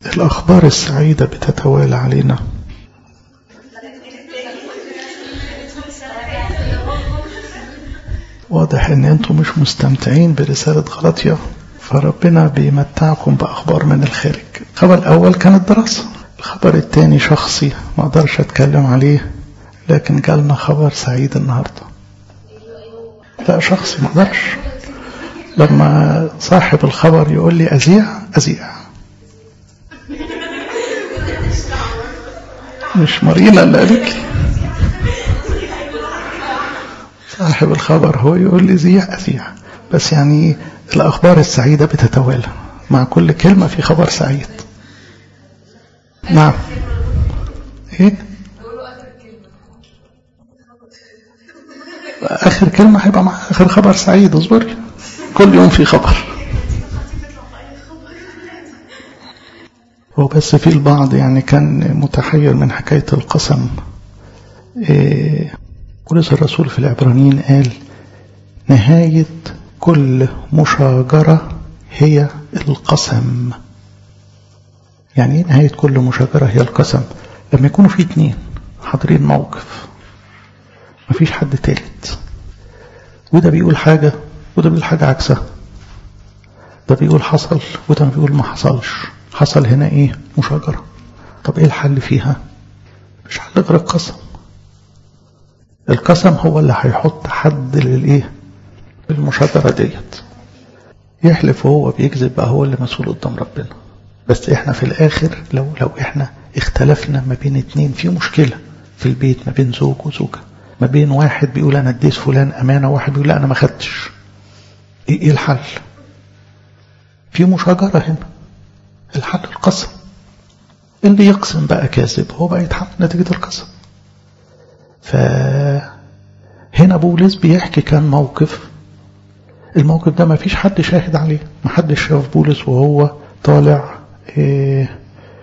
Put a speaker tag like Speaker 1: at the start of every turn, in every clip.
Speaker 1: الأخبار السعيدة بتتوالى علينا واضح ان انتم مش مستمتعين برسالة غلطية فربنا بيمتعكم بأخبار من الخارج الخبر الأول كان الدراسة الخبر الثاني شخصي ما اقدرش اتكلم عليه لكن جالنا خبر سعيد النهارده لا شخصي ما اقدرش لما صاحب الخبر يقول لي أذيع أذيع مش مارينا اللي قالت لي صاحب الخبر هو يقول لي زيع أذيع بس يعني الأخبار السعيدة بتتوالى مع كل كلمة في خبر سعيد نعم ايه آخر كلمة هيبقى مع آخر خبر سعيد اصبري كل يوم في خبر هو بس في البعض يعني كان متحير من حكاية القسم إيه ولسه الرسول في العبرانيين قال نهاية كل مشاجرة هي القسم يعني ايه نهاية كل مشاجرة هي القسم لما يكونوا في اتنين حاضرين موقف مفيش حد تالت وده بيقول حاجة وده بيقول حاجة عكسها ده بيقول حصل وده بيقول ما حصلش حصل هنا ايه مشاجرة طب ايه الحل فيها مش حل غير القسم القسم هو اللي هيحط حد للايه المشاجرة ديت يحلف وهو بيكذب بقى هو اللي مسؤول قدام ربنا بس احنا في الاخر لو لو احنا اختلفنا ما بين اتنين في مشكلة في البيت ما بين زوج وزوجة ما بين واحد بيقول انا اديت فلان امانة وواحد بيقول لا انا ما خدتش ايه, ايه الحل في مشاجرة هنا الحل القسم اللي يقسم بقى كاذب هو بقى يتحمل نتيجة القسم فهنا بولس بيحكي كان موقف الموقف ده ما فيش حد شاهد عليه ما حدش شاف بولس وهو طالع إيه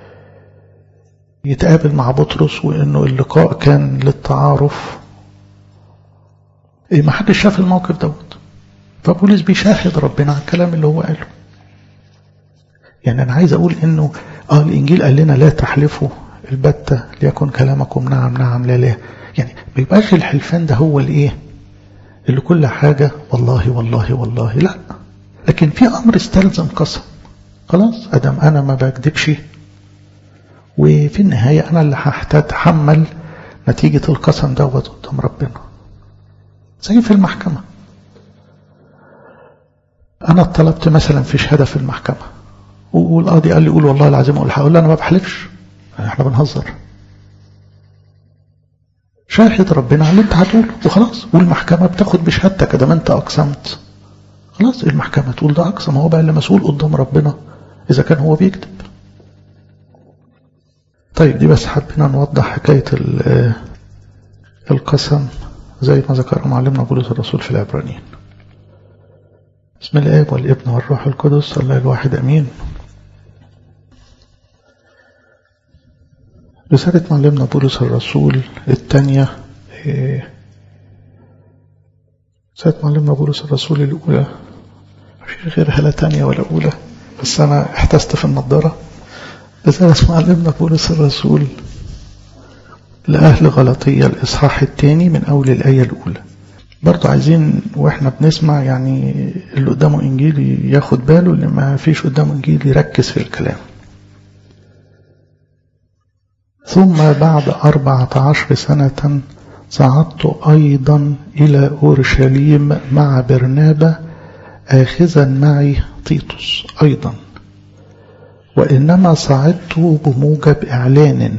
Speaker 1: يتقابل مع بطرس وانه اللقاء كان للتعارف إيه ما حدش شاف الموقف دوت فبولس بيشاهد ربنا على الكلام اللي هو قاله يعني انا عايز اقول انه اه الانجيل قال لنا لا تحلفوا البتة ليكن كلامكم نعم نعم لا لا يعني ما يبقاش الحلفان ده هو الايه اللي كل حاجة والله والله والله لا لكن في امر استلزم قسم خلاص ادم انا ما بكذبش وفي النهاية انا اللي هتحمل نتيجة القسم دوت قدام ربنا زي في المحكمة انا طلبت مثلا في شهادة في المحكمة والقاضي قال لي قول والله العظيم اقول هقول له انا ما بحلفش احنا بنهزر شاهد ربنا على اللي انت هتقوله وخلاص والمحكمة بتاخد بشهادتك ده ما انت اقسمت خلاص المحكمة تقول ده اقسم هو بقى اللي مسؤول قدام ربنا اذا كان هو بيكذب طيب دي بس حبينا نوضح حكاية القسم زي ما ذكر معلمنا بولس الرسول في العبرانيين بسم الاب والابن والروح القدس الله الواحد امين رسالة معلمنا بولس الرسول الثانية رسالة معلمنا بولس الرسول الأولى مفيش غيرها لا تانية ولا أولى بس أنا احتست في النضارة رسالة معلمنا بولس الرسول لأهل غلطية الإصحاح الثاني من أول الآية الأولى برضو عايزين واحنا بنسمع يعني اللي قدامه انجيل ياخد باله اللي ما فيش قدامه انجيل يركز في الكلام ثم بعد أربعة عشر سنة صعدت أيضا إلى أورشليم مع برنابة آخذا معي تيتوس أيضا وإنما صعدت بموجب إعلان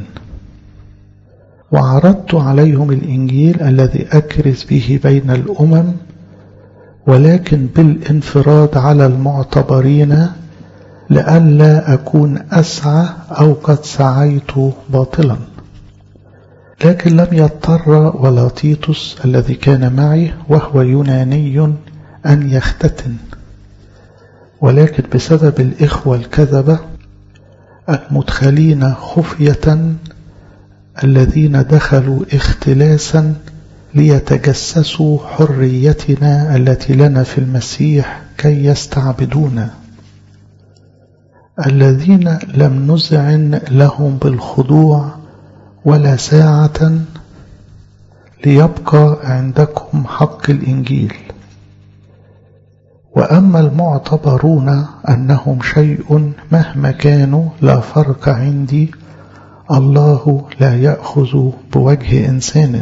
Speaker 1: وعرضت عليهم الإنجيل الذي أكرز به بين الأمم ولكن بالانفراد على المعتبرين لئلا أكون أسعى أو قد سعيت باطلا لكن لم يضطر ولا تيتوس الذي كان معي وهو يوناني أن يختتن ولكن بسبب الإخوة الكذبة المدخلين خفية الذين دخلوا اختلاسا ليتجسسوا حريتنا التي لنا في المسيح كي يستعبدونا الذين لم نزعن لهم بالخضوع ولا ساعة ليبقى عندكم حق الإنجيل وأما المعتبرون أنهم شيء مهما كانوا لا فرق عندي الله لا يأخذ بوجه إنسان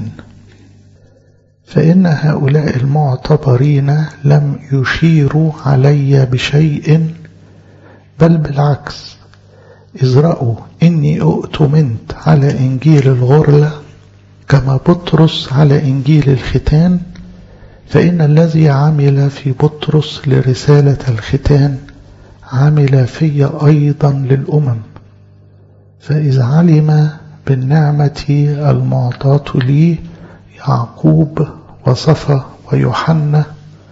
Speaker 1: فإن هؤلاء المعتبرين لم يشيروا علي بشيء بل بالعكس إذ رأوا إني أؤتمنت على إنجيل الغرلة كما بطرس على إنجيل الختان فإن الذي عمل في بطرس لرسالة الختان عمل في أيضا للأمم فإذ علم بالنعمة المعطاة لي يعقوب وصفا ويوحنا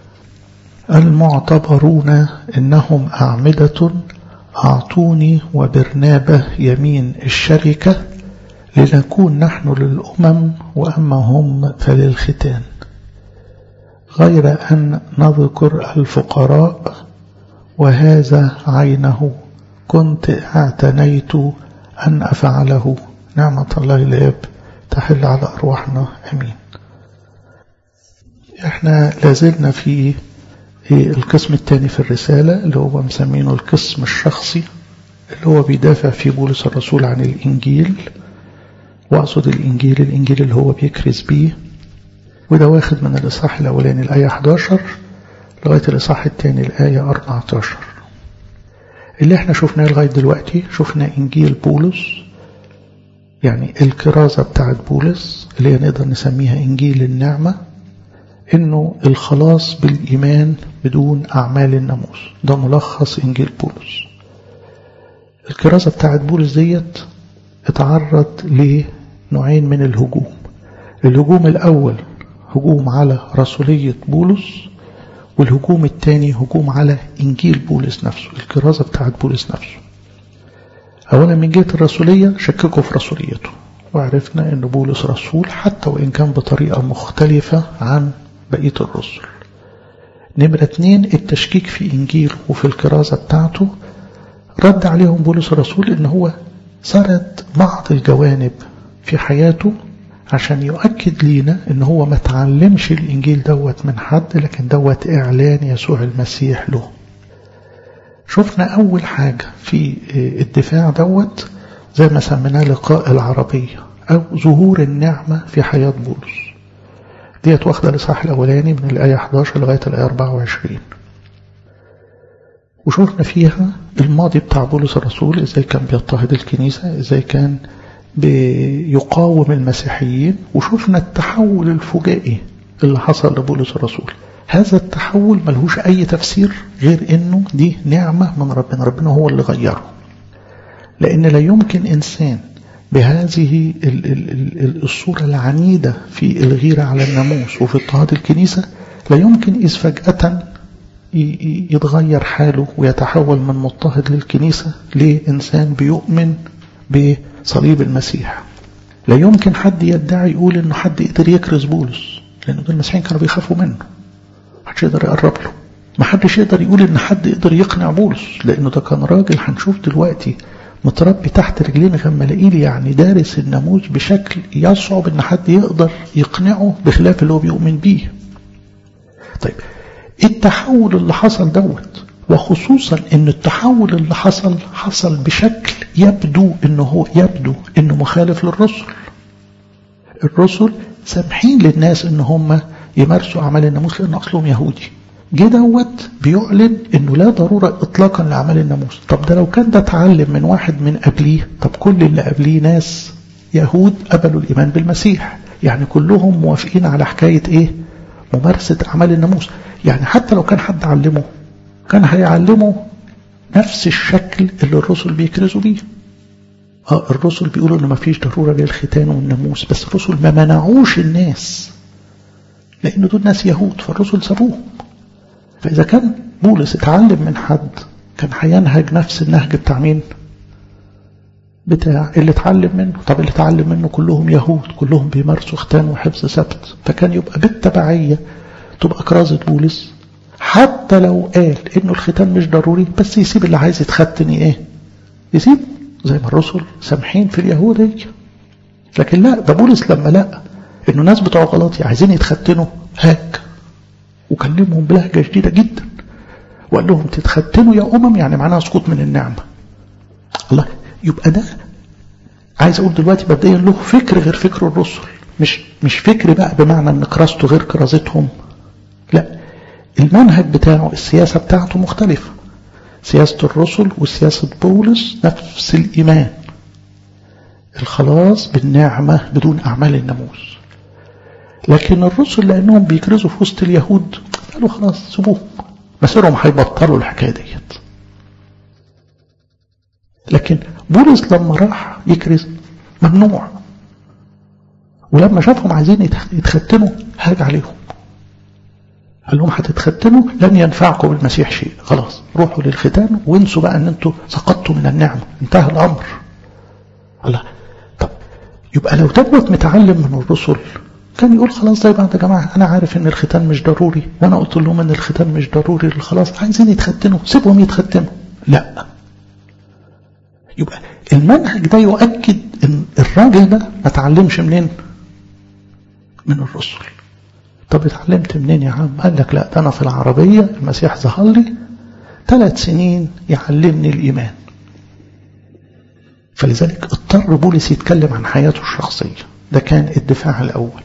Speaker 1: المعتبرون إنهم أعمدة أعطوني وبرنابة يمين الشركة لنكون نحن للأمم وأما هم فللختان غير أن نذكر الفقراء وهذا عينه كنت اعتنيت أن أفعله نعمة الله الآب تحل على أرواحنا أمين احنا لازلنا في القسم الثاني في الرسالة اللي هو مسمينه القسم الشخصي اللي هو بيدافع فيه بولس الرسول عن الإنجيل وأقصد الإنجيل الإنجيل اللي هو بيكرز بيه وده واخد من الإصحاح الأولاني الآية 11 لغاية الإصحاح الثاني الآية 14 اللي احنا شفناه لغاية دلوقتي شفنا إنجيل بولس يعني الكرازة بتاعت بولس اللي هي نقدر نسميها إنجيل النعمة إنه الخلاص بالإيمان بدون أعمال الناموس ده ملخص إنجيل بولس الكرازة بتاعت بولس ديت اتعرض لنوعين من الهجوم الهجوم الأول هجوم على رسولية بولس والهجوم الثاني هجوم على إنجيل بولس نفسه الكرازة بتاعت بولس نفسه أولا من جهة الرسولية شككوا في رسوليته وعرفنا أن بولس رسول حتى وإن كان بطريقة مختلفة عن بقية الرسل نمرة اتنين التشكيك في إنجيل وفي الكرازة بتاعته رد عليهم بولس الرسول إن هو سرد بعض الجوانب في حياته عشان يؤكد لينا ان هو ما تعلمش الانجيل دوت من حد لكن دوت اعلان يسوع المسيح له شفنا اول حاجة في الدفاع دوت زي ما سميناه لقاء العربية او ظهور النعمة في حياة بولس ديت واخدة الاصحاح الاولاني من الاية 11 لغاية الاية 24 وشفنا فيها الماضي بتاع بولس الرسول ازاي كان بيضطهد الكنيسة ازاي كان بيقاوم المسيحيين وشفنا التحول الفجائي اللي حصل لبولس الرسول هذا التحول ملهوش أي تفسير غير أنه دي نعمة من ربنا ربنا هو اللي غيره لأن لا يمكن إنسان بهذه الصورة العنيدة في الغيرة على الناموس وفي اضطهاد الكنيسة لا يمكن إذ فجأة يتغير حاله ويتحول من مضطهد للكنيسة لإنسان بيؤمن بصليب المسيح لا يمكن حد يدعي يقول انه حد يقدر يكرز بولس لان دول المسيحيين كانوا بيخافوا منه محدش يقدر يقرب له ما حدش يقدر يقول ان حد يقدر يقنع بولس لانه ده كان راجل هنشوف دلوقتي متربي تحت رجلين غمالائيل يعني دارس الناموس بشكل يصعب ان حد يقدر يقنعه بخلاف اللي هو بيؤمن بيه طيب التحول اللي حصل دوت وخصوصا ان التحول اللي حصل حصل بشكل يبدو انه هو يبدو انه مخالف للرسل الرسل سامحين للناس ان هم يمارسوا اعمال الناموس لان اصلهم يهودي جه دوت بيعلن انه لا ضروره اطلاقا لاعمال الناموس طب ده لو كان ده اتعلم من واحد من قبليه طب كل اللي قبليه ناس يهود قبلوا الايمان بالمسيح يعني كلهم موافقين على حكايه ايه ممارسه اعمال الناموس يعني حتى لو كان حد علمه كان هيعلمه نفس الشكل اللي الرسل بيكرزوا بيه اه الرسل بيقولوا ان مفيش ضروره للختان والناموس بس الرسل ما منعوش الناس لان دول ناس يهود فالرسل سابوهم فاذا كان بولس اتعلم من حد كان هينهج نفس النهج بتاع مين بتاع اللي اتعلم منه طب اللي اتعلم منه كلهم يهود كلهم بيمارسوا ختان وحفظ سبت فكان يبقى بالتبعيه تبقى كرازه بولس حتى لو قال انه الختان مش ضروري بس يسيب اللي عايز يتختن ايه يسيبوا زي ما الرسل سامحين في اليهودية لكن لا ده بولس لما لقى انه الناس بتوع غلطي عايزين يتختنوا هاك وكلمهم بلهجة شديدة جدا وقال لهم تتختنوا يا أمم يعني معناها سقوط من النعمة الله يبقى ده عايز أقول دلوقتي مبدئيا له فكر غير فكر الرسل مش مش فكر بقى بمعنى ان كراسته غير كرازتهم لا المنهج بتاعه السياسة بتاعته مختلفة سياسة الرسل وسياسة بولس نفس الإيمان الخلاص بالنعمة بدون أعمال الناموس لكن الرسل لأنهم بيكرزوا في وسط اليهود قالوا خلاص سيبوهم مسيرهم هيبطلوا الحكاية ديت لكن بولس لما راح يكرز ممنوع ولما شافهم عايزين يتختنوا هاج عليهم قال لهم هتتختنوا لن ينفعكم المسيح شيء خلاص روحوا للختان وانسوا بقى ان انتوا سقطتوا من النعمة انتهى الامر الله طب يبقى لو دوت متعلم من الرسل كان يقول خلاص زي بعض يا جماعة أنا عارف إن الختان مش ضروري وأنا قلت لهم إن الختان مش ضروري خلاص عايزين يتختنوا سيبهم يتختنوا لا يبقى المنهج ده يؤكد إن الراجل ده ما اتعلمش منين من الرسل طب اتعلمت منين يا عم قال لك لا ده أنا في العربية المسيح ظهر لي ثلاث سنين يعلمني الإيمان فلذلك اضطر بولس يتكلم عن حياته الشخصية ده كان الدفاع الأول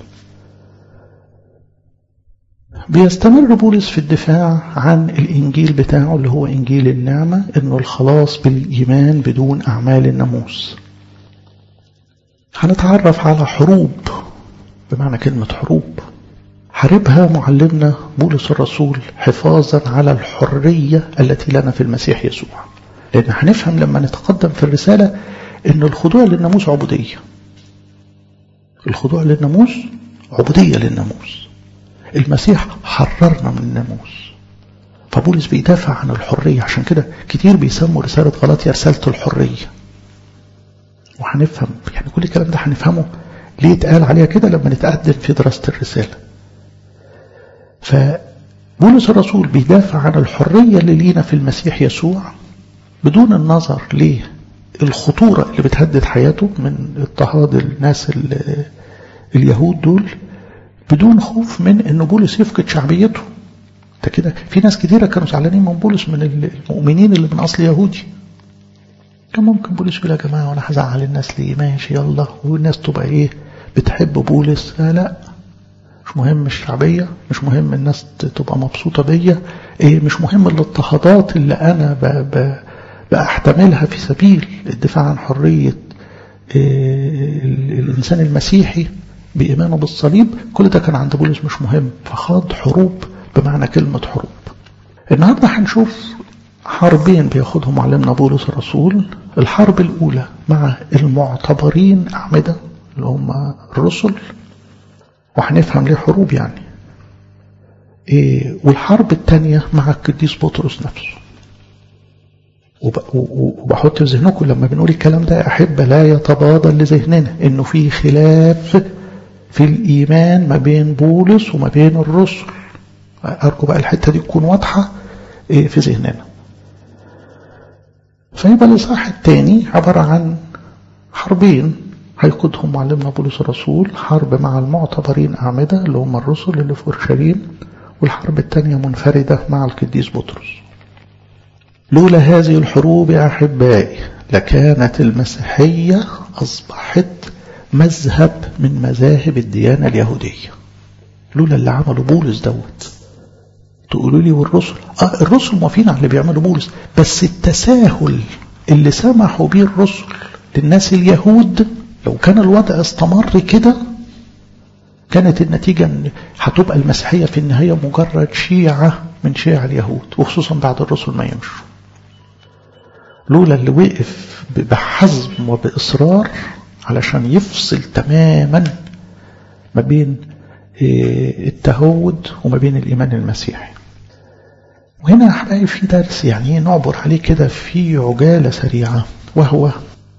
Speaker 1: بيستمر بولس في الدفاع عن الإنجيل بتاعه اللي هو إنجيل النعمة إنه الخلاص بالإيمان بدون أعمال الناموس هنتعرف على حروب بمعنى كلمة حروب حاربها معلمنا بولس الرسول حفاظا على الحرية التي لنا في المسيح يسوع لأن هنفهم لما نتقدم في الرسالة إن الخضوع للناموس عبودية الخضوع للناموس عبودية للناموس المسيح حررنا من الناموس فبولس بيدافع عن الحرية عشان كده كتير بيسموا رسالة غلطية رسالة الحرية وهنفهم يعني كل الكلام ده هنفهمه ليه اتقال عليها كده لما نتقدم في دراسة الرسالة فبولس الرسول بيدافع عن الحرية اللي لينا في المسيح يسوع بدون النظر ليه الخطورة اللي بتهدد حياته من اضطهاد الناس اليهود دول بدون خوف من ان بولس يفقد شعبيته ده كده في ناس كتيرة كانوا زعلانين من بولس من المؤمنين اللي من اصل يهودي كان ممكن بولس يقول يا جماعة وانا هزعل الناس ليه ماشي يلا والناس تبقى ايه بتحب بولس لا, لا مش مهم الشعبية مش مهم الناس تبقى مبسوطة بيا ايه مش مهم الاضطهادات اللي انا ب ب بأحتملها في سبيل الدفاع عن حرية إيه الإنسان المسيحي بإيمانه بالصليب كل ده كان عند بولس مش مهم فخاض حروب بمعنى كلمة حروب النهاردة هنشوف حربين بياخدهم معلمنا بولس الرسول الحرب الأولى مع المعتبرين أعمدة اللي هم الرسل وهنفهم ليه حروب يعني إيه والحرب الثانية مع القديس بطرس نفسه وبحط في ذهنكم لما بنقول الكلام ده أحب لا يتبادر لذهننا إنه في خلاف في الإيمان ما بين بولس وما بين الرسل أرجو بقى الحتة دي تكون واضحة في ذهننا فيبقى الإصحاح الثاني عبارة عن حربين هيقودهم معلمنا بولس الرسول حرب مع المعتبرين أعمدة اللي هم الرسل اللي في أورشليم والحرب الثانية منفردة مع القديس بطرس لولا هذه الحروب يا أحبائي لكانت المسيحية أصبحت مذهب من مذاهب الديانة اليهودية لولا اللي عمله بولس دوت تقولوا لي والرسل آه الرسل موافقين على اللي بيعملوا بولس بس التساهل اللي سمحوا بيه الرسل للناس اليهود لو كان الوضع استمر كده كانت النتيجة ان هتبقى المسيحية في النهاية مجرد شيعة من شيع اليهود وخصوصا بعد الرسل ما يمشوا لولا اللي وقف بحزم وبإصرار علشان يفصل تماما ما بين التهود وما بين الإيمان المسيحي وهنا أحبائي في درس يعني نعبر عليه كده في عجالة سريعة وهو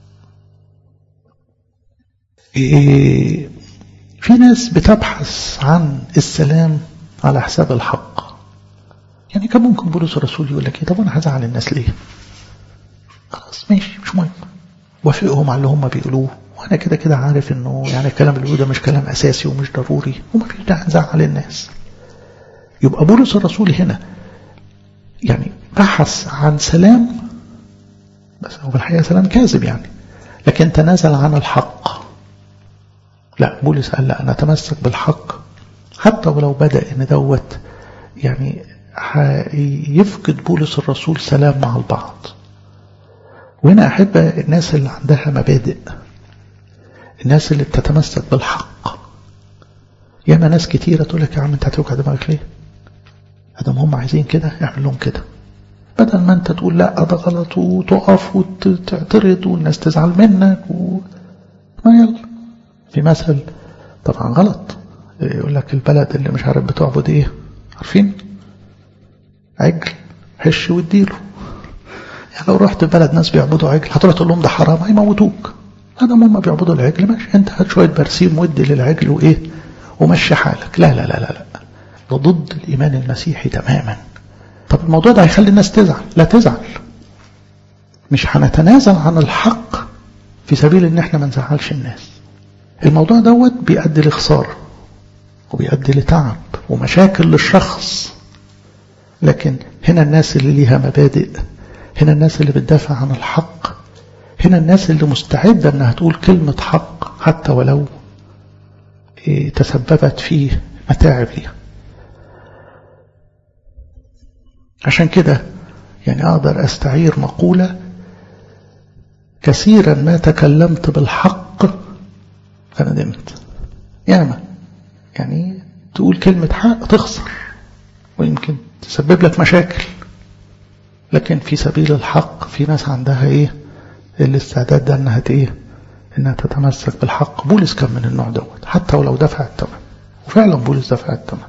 Speaker 1: في ناس بتبحث عن السلام على حساب الحق يعني كان ممكن بولس الرسول يقول لك ايه طب انا هزعل الناس ليه خلاص ماشي مش مهم وافقهم على اللي هم بيقولوه وانا كده كده عارف انه يعني الكلام اللي بيقوله ده مش كلام اساسي ومش ضروري وما فيش داعي نزعل الناس يبقى بولس الرسول هنا يعني بحث عن سلام بس هو في الحقيقه سلام كاذب يعني لكن تنازل عن الحق لا بولس قال لا انا اتمسك بالحق حتى ولو بدا ان دوت يعني يفقد بولس الرسول سلام مع البعض وهنا أحب الناس اللي عندها مبادئ الناس اللي بتتمسك بالحق ياما ناس كتيرة تقول لك يا عم انت هتوجع دماغك ليه؟ ادم هم عايزين كده اعمل لهم كده بدل ما انت تقول لا ده غلط وتقف وتعترض والناس تزعل منك و... ما يلا في مثل طبعا غلط يقول لك البلد اللي مش عارف بتعبد ايه عارفين عجل حش واديله يعني لو رحت بلد ناس بيعبدوا عجل هتروح تقول لهم ده حرام هيموتوك هذا هم بيعبدوا العجل ماشي انت هات شويه برسيم ودي للعجل وايه ومشي حالك لا لا لا لا لا ده ضد الايمان المسيحي تماما طب الموضوع ده هيخلي الناس تزعل لا تزعل مش هنتنازل عن الحق في سبيل ان احنا ما نزعلش الناس الموضوع دوت بيؤدي لخساره وبيؤدي لتعب ومشاكل للشخص لكن هنا الناس اللي ليها مبادئ هنا الناس اللي بتدافع عن الحق هنا الناس اللي مستعدة انها تقول كلمة حق حتى ولو تسببت في متاعب ليها عشان كده يعني أقدر أستعير مقولة كثيرا ما تكلمت بالحق فندمت ياما يعني تقول كلمة حق تخسر ويمكن تسبب لك مشاكل لكن في سبيل الحق في ناس عندها ايه الاستعداد ده انها ايه انها تتمسك بالحق بولس كان من النوع دوت حتى ولو دفع الثمن وفعلا بولس دفع الثمن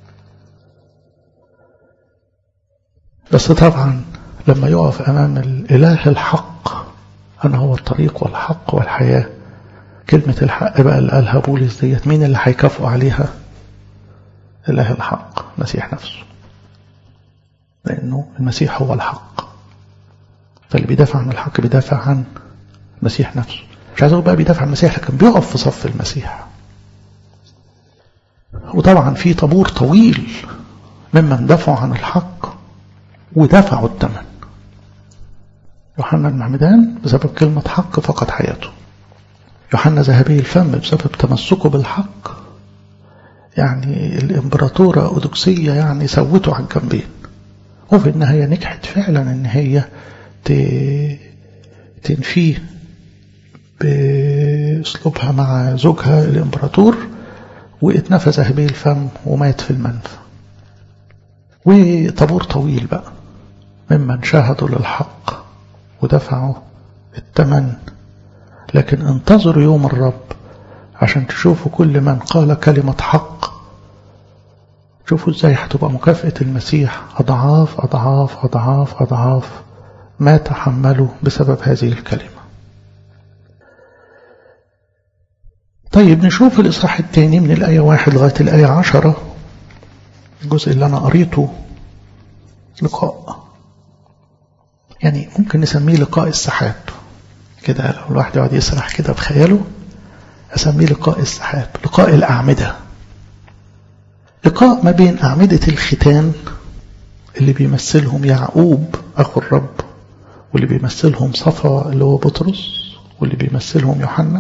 Speaker 1: بس طبعا لما يقف امام الاله الحق انا هو الطريق والحق والحياه كلمة الحق بقى اللي قالها بولس ديت مين اللي هيكافئوا عليها اله الحق المسيح نفسه لأنه المسيح هو الحق فاللي بيدافع عن الحق بيدافع عن المسيح نفسه مش عايز اقول بقى بيدافع عن المسيح لكن بيقف في صف المسيح وطبعا في طابور طويل ممن دافعوا عن الحق ودفعوا الثمن يوحنا المعمدان بسبب كلمة حق فقد حياته يوحنا ذهبي الفم بسبب تمسكه بالحق يعني الإمبراطورة أودوكسية يعني سوته عن جنبين وفي النهاية نجحت فعلا ان هي تنفيه باسلوبها مع زوجها الامبراطور واتنفى ذهبي الفم ومات في المنفى وطابور طويل بقى ممن شاهدوا للحق ودفعوا الثمن لكن انتظروا يوم الرب عشان تشوفوا كل من قال كلمة حق شوفوا ازاي هتبقى مكافأة المسيح أضعاف أضعاف أضعاف أضعاف ما تحملوا بسبب هذه الكلمة طيب نشوف الإصحاح الثاني من الآية واحد لغاية الآية عشرة الجزء اللي أنا قريته لقاء يعني ممكن نسميه لقاء السحاب كده لو الواحد يقعد يسرح كده بخياله أسميه لقاء السحاب لقاء الأعمدة لقاء ما بين أعمدة الختان اللي بيمثلهم يعقوب أخو الرب واللي بيمثلهم صفا اللي هو بطرس واللي بيمثلهم يوحنا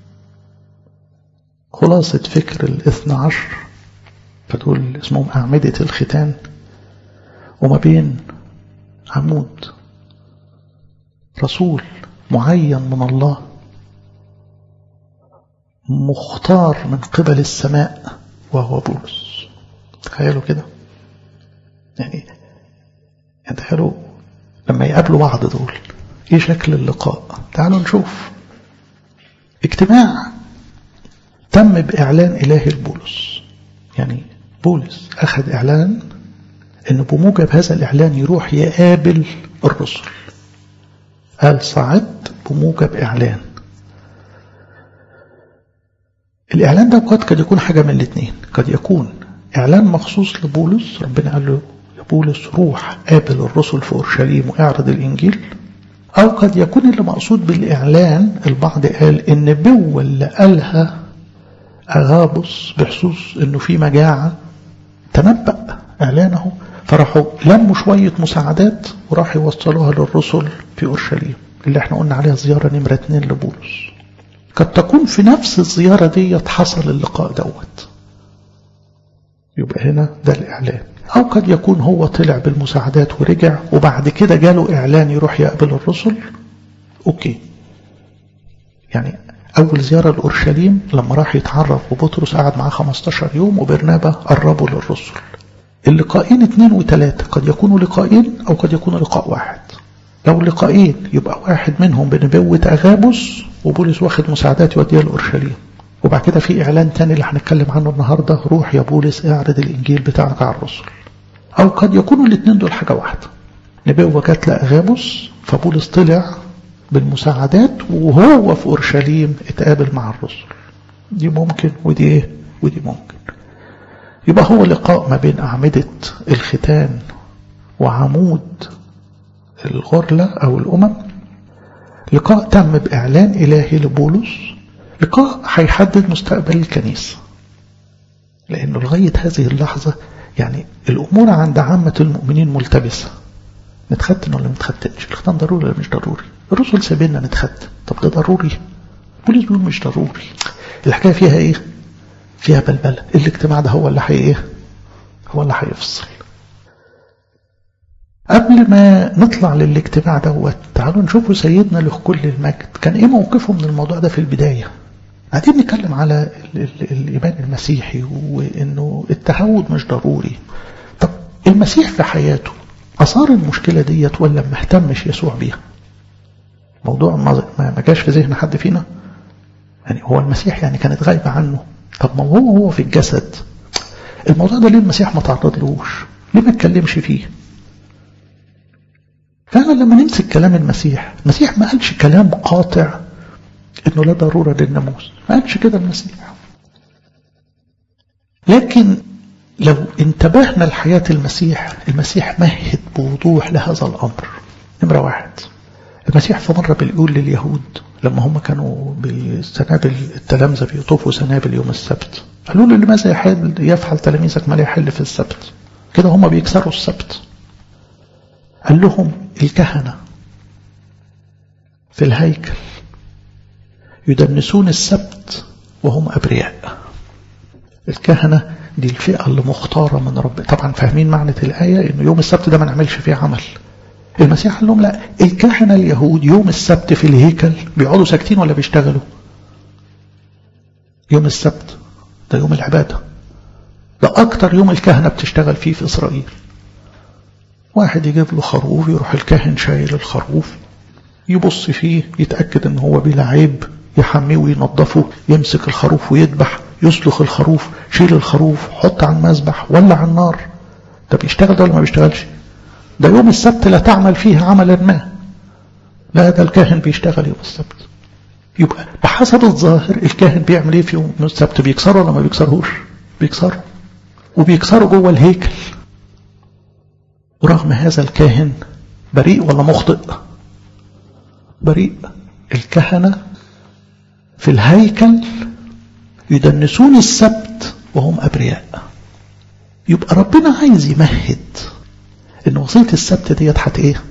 Speaker 1: خلاصة فكر الاثنى عشر فدول اسمهم أعمدة الختان وما بين عمود رسول معين من الله مختار من قبل السماء وهو بولس تخيلوا كده يعني تخيلوا لما يقابلوا بعض دول ايه شكل اللقاء تعالوا نشوف اجتماع تم بإعلان إله البولس يعني بولس أخذ إعلان أنه بموجب هذا الإعلان يروح يقابل الرسل قال صعد بموجب إعلان الإعلان ده قد يكون حاجة من الاثنين قد يكون إعلان مخصوص لبولس ربنا قال له يا بولس روح قابل الرسل في أورشليم واعرض الإنجيل أو قد يكون اللي مقصود بالإعلان البعض قال إن بوة اللي قالها أغابس بخصوص إنه في مجاعة تنبأ إعلانه فراحوا لموا شوية مساعدات وراحوا يوصلوها للرسل في أورشليم اللي احنا قلنا عليها زيارة نمرة اتنين لبولس قد تكون في نفس الزيارة دي حصل اللقاء دوت يبقى هنا ده الإعلان أو قد يكون هو طلع بالمساعدات ورجع وبعد كده جاله إعلان يروح يقابل الرسل أوكي يعني أول زيارة لأورشليم لما راح يتعرف وبطرس قعد معاه 15 يوم وبرنابا قربوا للرسل اللقاءين اثنين وثلاثة قد يكونوا لقاءين أو قد يكونوا لقاء واحد لو لقاءين يبقى واحد منهم بنبوة أغابس وبولس واخد مساعدات يوديها لأورشليم وبعد كده في إعلان تاني اللي هنتكلم عنه النهاردة روح يا بولس اعرض الإنجيل بتاعك على الرسل أو قد يكونوا الاثنين دول حاجة واحدة نبوة جات لأغابس فبولس طلع بالمساعدات وهو في أورشليم اتقابل مع الرسل دي ممكن ودي ايه ودي ممكن يبقى هو لقاء ما بين أعمدة الختان وعمود الغرلة أو الأمم لقاء تم بإعلان إلهي لبولس لقاء هيحدد مستقبل الكنيسة لأنه لغاية هذه اللحظة يعني الأمور عند عامة المؤمنين ملتبسة نتختن ولا نتختنش الختان ضروري ولا مش ضروري الرسل سابنا نتختن طب ده ضروري بولس بيقول مش ضروري الحكاية فيها ايه فيها بلبلة الاجتماع ده هو اللي حي ايه هو اللي هيفصل قبل ما نطلع للاجتماع دوت تعالوا نشوفوا سيدنا له كل المجد كان ايه موقفه من الموضوع ده في البداية قاعدين نتكلم على الإيمان المسيحي وإنه التهود مش ضروري طب المسيح في حياته أثار المشكلة ديت ولا ما اهتمش يسوع بيها موضوع ما جاش في ذهن حد فينا يعني هو المسيح يعني كانت غايبة عنه طب ما هو هو في الجسد الموضوع ده ليه المسيح ما تعرضلوش ليه ما اتكلمش فيه فعلا لما نمسك كلام المسيح المسيح ما قالش كلام قاطع انه لا ضرورة للناموس ما قالش كده المسيح لكن لو انتبهنا لحياة المسيح المسيح مهد بوضوح لهذا الأمر نمرة واحد المسيح في مرة بيقول لليهود لما هم كانوا بسنابل التلامذة بيطوفوا سنابل يوم السبت قالوا له لماذا يحل يفعل تلاميذك ما لا يحل في السبت كده هم بيكسروا السبت قال لهم الكهنة في الهيكل يدنسون السبت وهم أبرياء الكهنة دي الفئة اللي مختارة من رب طبعا فاهمين معنى الآية إنه يوم السبت ده ما نعملش فيه عمل المسيح قال لهم لا الكهنة اليهود يوم السبت في الهيكل بيقعدوا ساكتين ولا بيشتغلوا يوم السبت ده يوم العبادة ده أكتر يوم الكهنة بتشتغل فيه في إسرائيل واحد يجيب له خروف يروح الكاهن شايل الخروف يبص فيه يتأكد ان هو بلا عيب يحميه وينظفه يمسك الخروف ويذبح يسلخ الخروف شيل الخروف حط على المذبح ولا على النار ده بيشتغل ده ولا ما بيشتغلش ده يوم السبت لا تعمل فيه عملا ما لا ده الكاهن بيشتغل يوم السبت يبقى بحسب الظاهر الكاهن بيعمل ايه في يوم السبت بيكسره ولا ما بيكسرهوش بيكسره وبيكسره جوه الهيكل ورغم هذا الكاهن بريء ولا مخطئ بريء الكهنة في الهيكل يدنسون السبت وهم أبرياء يبقى ربنا عايز يمهد ان وصية السبت ديت حت ايه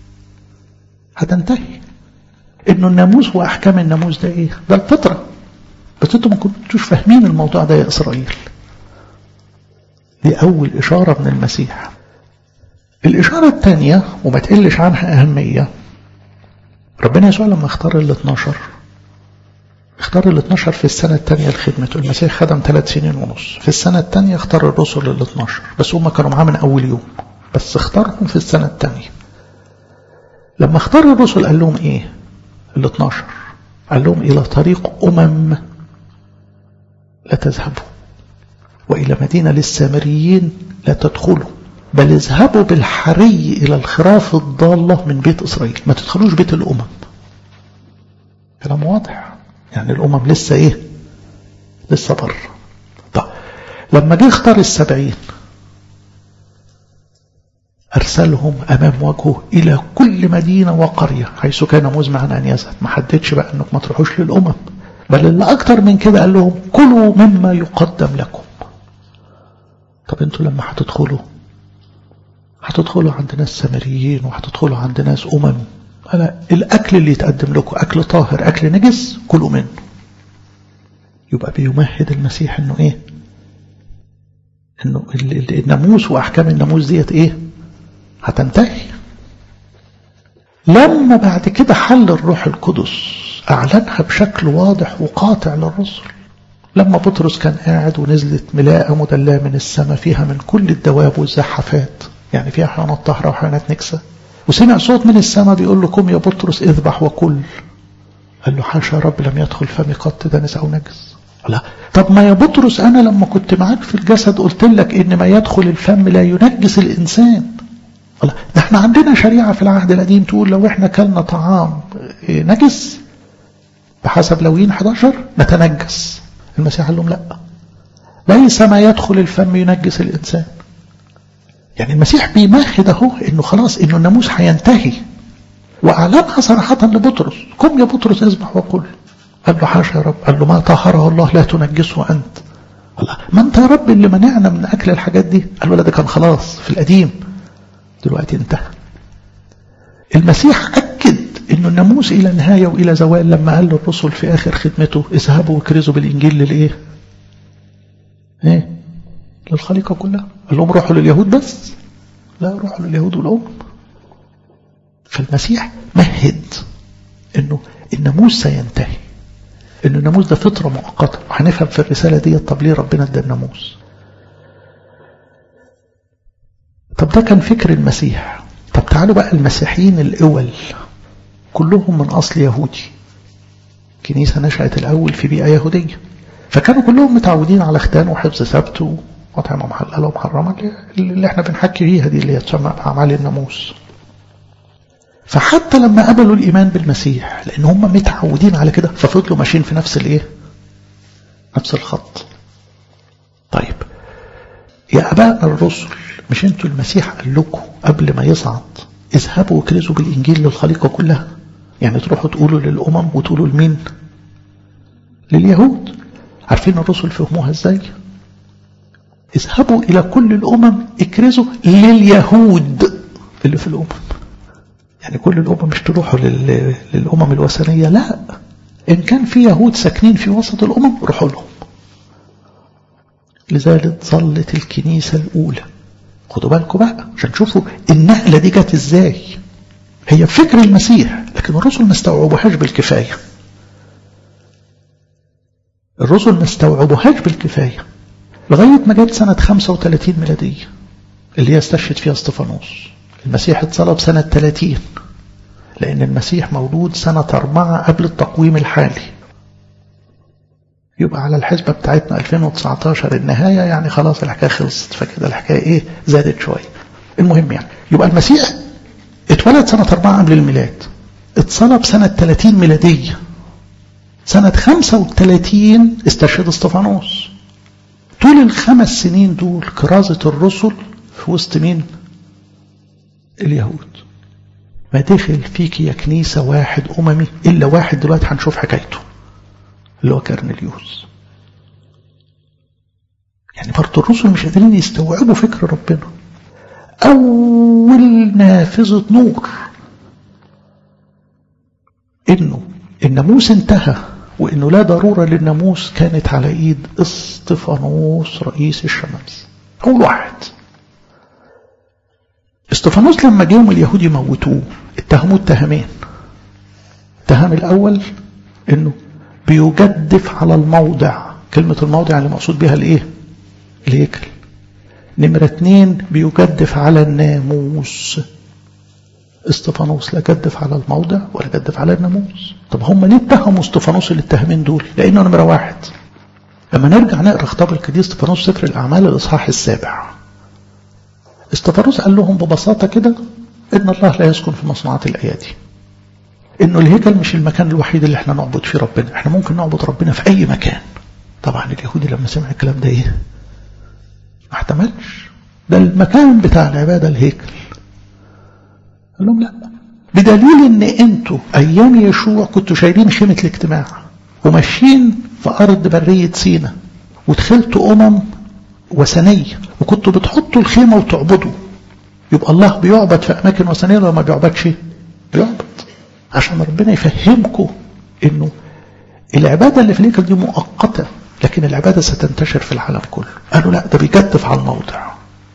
Speaker 1: هتنتهي انه الناموس واحكام الناموس ده ايه ده الفطرة بس انتوا ما كنتوش فاهمين الموضوع ده يا اسرائيل دي اول اشارة من المسيح الاشارة الثانية وما تقلش عنها اهمية ربنا يسوع لما اختار ال 12 اختار ال 12 في السنة الثانية لخدمته المسيح خدم ثلاث سنين ونص في السنة الثانية اختار الرسل ال 12 بس هم كانوا معاه من أول يوم بس اختارهم في السنة الثانية لما اختار الرسل قال لهم ايه ال 12 قال لهم إلى طريق أمم لا تذهبوا وإلى مدينة للسامريين لا تدخلوا بل اذهبوا بالحري إلى الخراف الضالة من بيت إسرائيل ما تدخلوش بيت الأمم كلام واضح يعني الأمم لسه إيه لسه بره طب لما جه اختار السبعين أرسلهم أمام وجهه إلى كل مدينة وقرية حيث كان مزمعا أن يذهب ما حددش بقى أنك ما تروحوش للأمم بل اللي أكتر من كده قال لهم كلوا مما يقدم لكم طب انتوا لما هتدخلوا هتدخلوا عند ناس سامريين وهتدخلوا عند ناس أمم أنا الأكل اللي يتقدم لكم أكل طاهر أكل نجس كلوا منه يبقى بيمهد المسيح انه ايه انه الناموس واحكام الناموس ديت ايه هتنتهي لما بعد كده حل الروح القدس اعلنها بشكل واضح وقاطع للرسل لما بطرس كان قاعد ونزلت ملاءة مدلاة من السماء فيها من كل الدواب والزحفات يعني فيها حيوانات طاهرة وحيوانات نكسة وسمع صوت من السماء بيقول له قم يا بطرس اذبح وكل قال له حاشا رب لم يدخل فمي قط دنس أو نجس لا طب ما يا بطرس أنا لما كنت معاك في الجسد قلت لك إن ما يدخل الفم لا ينجس الإنسان لا ده احنا عندنا شريعة في العهد القديم تقول لو احنا كلنا طعام نجس بحسب لوين 11 نتنجس المسيح قال لهم لا ليس ما يدخل الفم ينجس الإنسان يعني المسيح بيمهد اهو انه خلاص انه الناموس هينتهي واعلنها صراحة لبطرس قم يا بطرس اذبح وكل قال له حاشا يا رب قال له ما طهره الله لا تنجسه أنت الله ما أنت يا رب اللي منعنا من أكل الحاجات دي قال له لا ده كان خلاص في القديم دلوقتي انتهى المسيح أكد أنه الناموس إلى نهاية وإلى زوال لما قال للرسل في آخر خدمته اذهبوا واكرزوا بالإنجيل للإيه إيه للخليقة كلها قال لهم روحوا لليهود بس لا روحوا لليهود والأمم فالمسيح مهد أنه الناموس سينتهي ان الناموس ده فطرة مؤقتة وهنفهم في الرسالة دي طب ليه ربنا ادى الناموس طب ده كان فكر المسيح طب تعالوا بقى المسيحيين الأول كلهم من أصل يهودي كنيسة نشأت الأول في بيئة يهودية فكانوا كلهم متعودين على ختان وحفظ سبت وأطعمة محللة ومحرمة اللي احنا بنحكي فيها دي اللي هي تسمى بأعمال الناموس فحتى لما قبلوا الإيمان بالمسيح لأن هم متعودين على كده ففضلوا ماشيين في نفس الإيه نفس الخط طيب يا أباء الرسل مش انتوا المسيح قال لكم قبل ما يصعد اذهبوا وكرزوا بالإنجيل للخليقة كلها يعني تروحوا تقولوا للأمم وتقولوا لمين لليهود عارفين الرسل فهموها ازاي اذهبوا إلى كل الأمم اكرزوا لليهود اللي في الأمم يعني كل الأمم مش تروحوا للأمم الوثنية لا إن كان في يهود ساكنين في وسط الأمم روحوا لهم لذلك ظلت الكنيسة الأولى خدوا بالكم بقى عشان تشوفوا النقلة دي جت ازاي هي فكر المسيح لكن الرسل ما استوعبوهاش بالكفاية الرسل ما استوعبوهاش بالكفاية لغاية ما جت سنة 35 ميلادية اللي هي استشهد فيها استفانوس المسيح اتصلب سنة 30 لأن المسيح مولود سنة أربعة قبل التقويم الحالي يبقى على الحسبة بتاعتنا 2019 النهاية يعني خلاص الحكاية خلصت فكده الحكاية ايه زادت شوية المهم يعني يبقى المسيح اتولد سنة أربعة قبل الميلاد اتصلب سنة 30 ميلادية سنة 35 استشهد استفانوس طول الخمس سنين دول كرازة الرسل في وسط مين اليهود ما دخل فيك يا كنيسة واحد أممي إلا واحد دلوقتي هنشوف حكايته اللي هو كرنليوس يعني برضه الرسل مش قادرين يستوعبوا فكر ربنا أول نافذة نور إنه الناموس انتهى وإنه لا ضرورة للناموس كانت على إيد استفانوس رئيس الشمس أول واحد استفانوس لما جيهم اليهود يموتوه اتهموه اتهامين التهم الأول إنه بيجدف على الموضع كلمة الموضع اللي مقصود بها الايه الهيكل نمرة اتنين بيجدف على الناموس استفانوس لا جدف على الموضع ولا جدف على الناموس طب هم ليه اتهموا استفانوس الاتهامين دول لانه نمرة واحد لما نرجع نقرا خطاب القديس استفانوس سفر الاعمال الاصحاح السابع استفانوس قال لهم ببساطة كده ان الله لا يسكن في مصنوعات الايادي انه الهيكل مش المكان الوحيد اللي احنا نعبد فيه ربنا احنا ممكن نعبد ربنا في اي مكان طبعا اليهودي لما سمع الكلام ده ايه ما احتملش ده المكان بتاع العبادة الهيكل قال لهم لا بدليل ان انتوا ايام يشوع كنتوا شايلين خيمة الاجتماع وماشيين في ارض برية سينا ودخلتوا امم وثنية وكنتوا بتحطوا الخيمة وتعبدوا يبقى الله بيعبد في اماكن وثنية ولا ما بيعبدش بيعبد عشان ربنا يفهمكم انه العبادة اللي في الهيكل دي مؤقتة لكن العبادة ستنتشر في العالم كله قالوا لا ده بيجدف على الموضع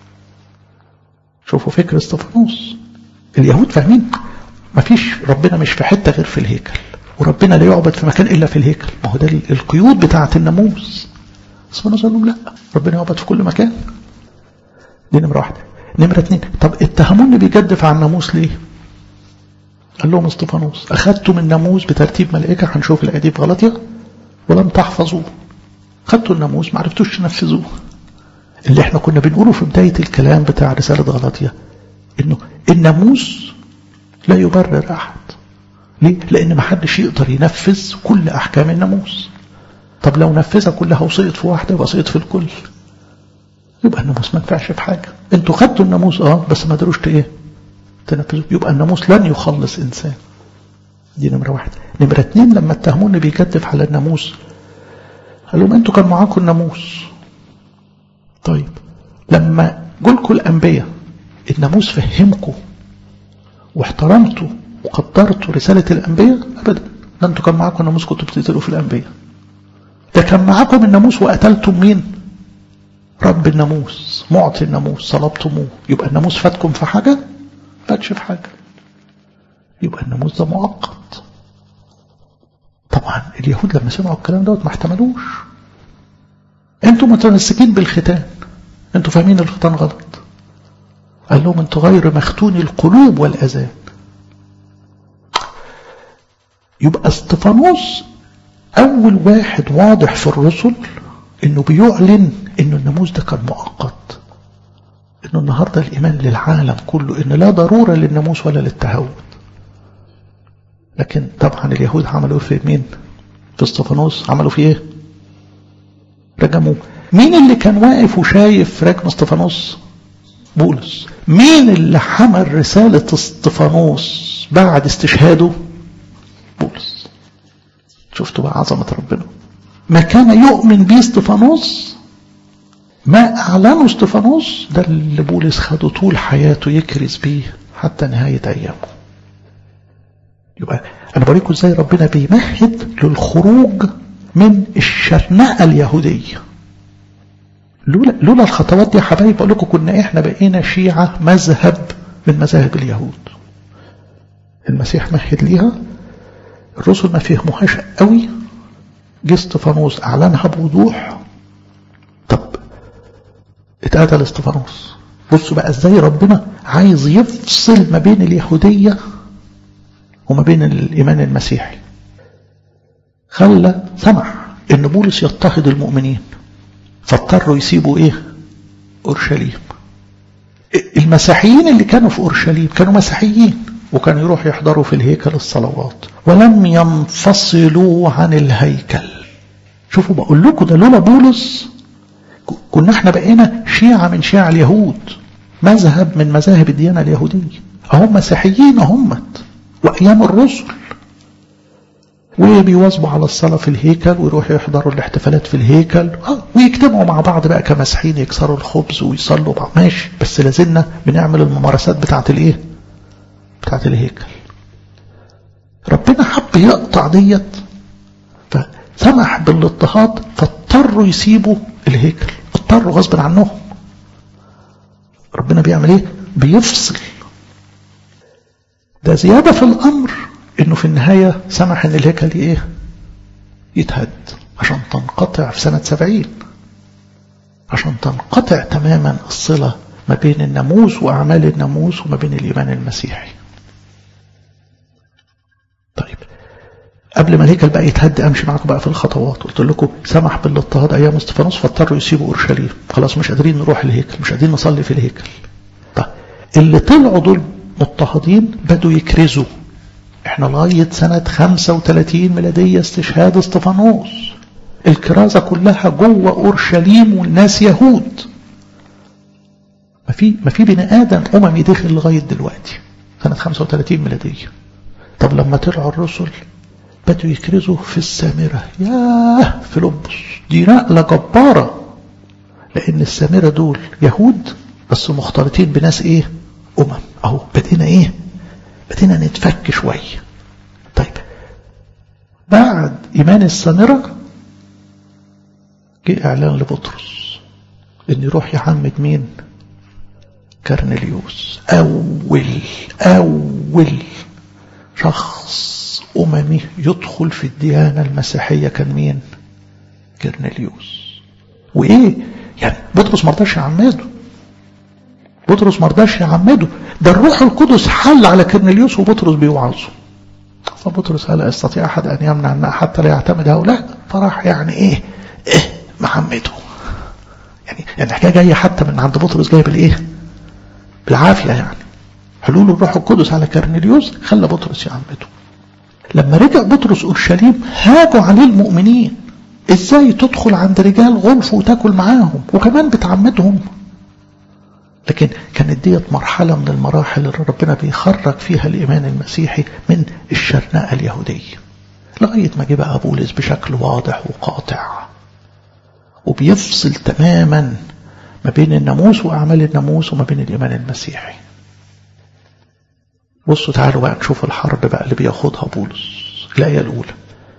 Speaker 1: شوفوا فكر استفانوس اليهود فاهمين مفيش ربنا مش في حتة غير في الهيكل وربنا لا يعبد في مكان إلا في الهيكل ما هو ده القيود بتاعة الناموس استفانوس قال لهم لا ربنا يعبد في كل مكان دي نمرة واحدة نمرة اتنين طب اتهموني بيجدف على الناموس ليه قال لهم استفانوس أخذتم الناموس بترتيب ملائكة هنشوف الآية دي في غلطية ولم تحفظوه خدتوا الناموس ما عرفتوش تنفذوه اللي احنا كنا بنقوله في بداية الكلام بتاع رسالة غلطية انه الناموس لا يبرر احد ليه؟ لان ما حدش يقدر ينفذ كل احكام الناموس طب لو نفذها كلها وسقط في واحدة يبقى سقط في الكل يبقى الناموس ما ينفعش في حاجة انتوا خدتوا الناموس اه بس ما قدروش ايه تنفذوه يبقى الناموس لن يخلص انسان دي نمرة واحد نمرة اتنين لما اتهموني بيكذب على الناموس قال لهم انتوا كان معاكم الناموس طيب لما جولكم الانبياء الناموس فهمكم واحترمتوا وقدرتوا رسالة الانبياء ابدا ده انتوا كان معاكم الناموس كنتوا بتقتلوا في الانبياء ده كان معاكم الناموس وقتلتم مين رب الناموس معطي الناموس صلبتموه يبقى الناموس فاتكم في حاجة فاتش في حاجة يبقى الناموس ده مؤقت طبعا اليهود لما سمعوا الكلام دوت ما احتملوش انتوا متمسكين بالختان انتوا فاهمين الختان غلط قال لهم انتوا غير مختون القلوب والاذان يبقى استفانوس اول واحد واضح في الرسل انه بيعلن انه الناموس ده كان مؤقت انه النهارده الايمان للعالم كله ان لا ضروره للناموس ولا للتهود لكن طبعا اليهود عملوا في مين في استفانوس عملوا فيه ايه رجموه مين اللي كان واقف وشايف رجم استفانوس بولس مين اللي حمل رسالة استفانوس بعد استشهاده بولس شفتوا بقى عظمة ربنا ما كان يؤمن به استفانوس ما أعلنه استفانوس ده اللي بولس خده طول حياته يكرز بيه حتى نهاية أيامه يبقى أنا بوريكم إزاي ربنا بيمهد للخروج من الشرنقة اليهودية لولا, لولا الخطوات دي يا حبايب بقول لكم كنا احنا بقينا شيعة مذهب من مذاهب اليهود المسيح مهد ليها الرسل ما فهموهاش قوي جه استفانوس اعلنها بوضوح طب اتقتل استفانوس بصوا بقى ازاي ربنا عايز يفصل ما بين اليهودية وما بين الايمان المسيحي خلى سمح ان بولس يضطهد المؤمنين فاضطروا يسيبوا ايه اورشليم المسيحيين اللي كانوا في اورشليم كانوا مسيحيين وكانوا يروحوا يحضروا في الهيكل الصلوات ولم ينفصلوا عن الهيكل شوفوا بقول لكم ده لولا بولس كنا احنا بقينا شيعة من شيعة اليهود مذهب من مذاهب الديانة اليهودية هم مسيحيين همت وأيام الرسل وبيواظبوا على الصلاة في الهيكل ويروحوا يحضروا الاحتفالات في الهيكل آه ويجتمعوا مع بعض بقى كمسيحيين يكسروا الخبز ويصلوا بعض ماشي بس لازلنا بنعمل الممارسات بتاعت الايه بتاعت الهيكل ربنا حب يقطع ديت فسمح بالاضطهاد فاضطروا يسيبوا الهيكل اضطروا غصب عنهم ربنا بيعمل ايه بيفصل ده زيادة في الأمر انه في النهاية سمح ان الهيكل ايه يتهد عشان تنقطع في سنة سبعين عشان تنقطع تماما الصلة ما بين الناموس وأعمال الناموس وما بين الإيمان المسيحي طيب قبل ما الهيكل بقى يتهد امشي معاكم بقى في الخطوات قلت لكم سمح بالاضطهاد ايام استفانوس فاضطروا يسيبوا اورشليم خلاص مش قادرين نروح الهيكل مش قادرين نصلي في الهيكل طيب اللي طلعوا دول مضطهدين بدوا يكرزوا احنا لغاية سنة 35 ميلادية استشهاد استفانوس الكرازة كلها جوه أورشليم والناس يهود ما في ما في بني آدم أممي دخل لغاية دلوقتي سنة 35 ميلادية طب لما طلعوا الرسل بدوا يكرزوا في السامرة ياه فيلبس دي نقلة جبارة لأن السامرة دول يهود بس مختلطين بناس إيه أمم أهو بدينا إيه بدينا نتفك شوية طيب بعد إيمان السامرة جه إعلان لبطرس إن يروح يحمد مين كرنليوس أول أول شخص أممي يدخل في الديانة المسيحية كان مين كرنليوس وإيه يعني بطرس مرضاش يعمده بطرس مرضاش يعمده ده الروح القدس حل على كرنليوس وبطرس بيوعظه فبطرس قال استطيع أحد أن يمنع الماء حتى لا يعتمد هؤلاء فراح يعني إيه إيه محمده يعني يعني الحكايه جايه حتى من عند بطرس جايه بالايه؟ بالعافيه يعني حلول الروح القدس على كرنليوس خلى بطرس يعمده لما رجع بطرس اورشليم هاجوا عليه المؤمنين ازاي تدخل عند رجال غلف وتاكل معاهم وكمان بتعمدهم لكن كانت ديت مرحلة من المراحل اللي ربنا بيخرج فيها الإيمان المسيحي من الشرنقة اليهودية لغاية ما جه بقى بولس بشكل واضح وقاطع وبيفصل تماما ما بين الناموس وأعمال الناموس وما بين الإيمان المسيحي بصوا تعالوا بقى نشوف الحرب بقى اللي بياخدها بولس الآية الأولى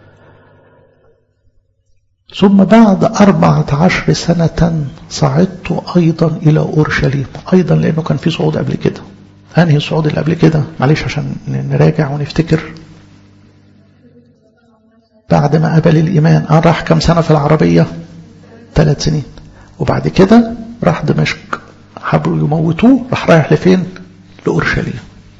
Speaker 1: ثم بعد أربعة عشر سنة صعدت أيضا إلى أورشليم أيضا لأنه كان في صعود قبل كده أنهي الصعود اللي قبل كده معلش عشان نراجع ونفتكر بعد ما قبل الإيمان أه راح كم سنة في العربية ثلاث سنين وبعد كده راح دمشق حبوا يموتوه راح رايح لفين لأورشليم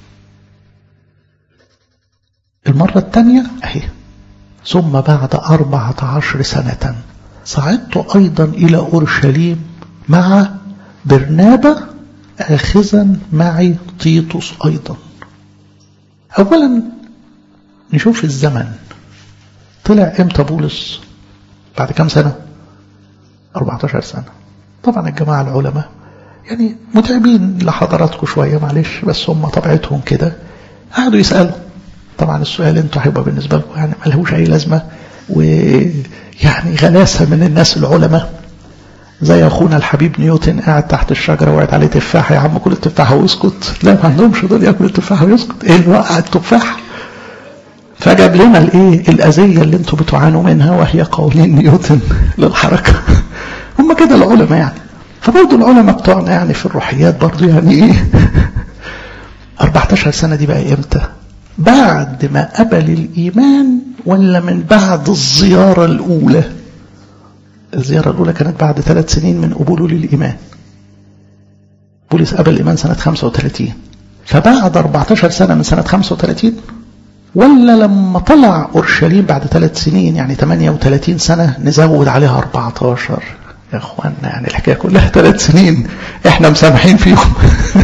Speaker 1: المرة الثانية أهي ثم بعد أربعة عشر سنة صعدت أيضا إلى أورشليم مع برنابة آخذا معي تيتوس أيضا أولا نشوف الزمن طلع إمتى بولس بعد كم سنة 14 سنة طبعا الجماعة العلماء يعني متعبين لحضراتكم شوية معلش بس هم طبيعتهم كده قعدوا يسألوا طبعا السؤال انتوا هيبقى بالنسبة لكم يعني ملهوش أي لازمة ويعني غلاسة من الناس العلماء زي أخونا الحبيب نيوتن قاعد تحت الشجرة وقعت عليه تفاحة يا عم كل التفاحة واسكت لا ما عندهمش دول ياكل التفاحة ويسكت ايه اللي وقع التفاحة فجاب لنا الايه الأذية اللي انتوا بتعانوا منها وهي قوانين نيوتن للحركة هم كده العلماء يعني فبرضه العلماء بتوعنا يعني في الروحيات برضه يعني ايه 14 سنة دي بقى امتى بعد ما قبل الإيمان ولا من بعد الزيارة الأولى الزيارة الأولى كانت بعد ثلاث سنين من قبوله للإيمان بولس قبل الإيمان سنة 35 فبعد 14 سنة من سنة 35 ولا لما طلع أورشليم بعد ثلاث سنين يعني 38 سنة نزود عليها 14 يا اخوانا يعني الحكايه كلها ثلاث سنين احنا مسامحين فيهم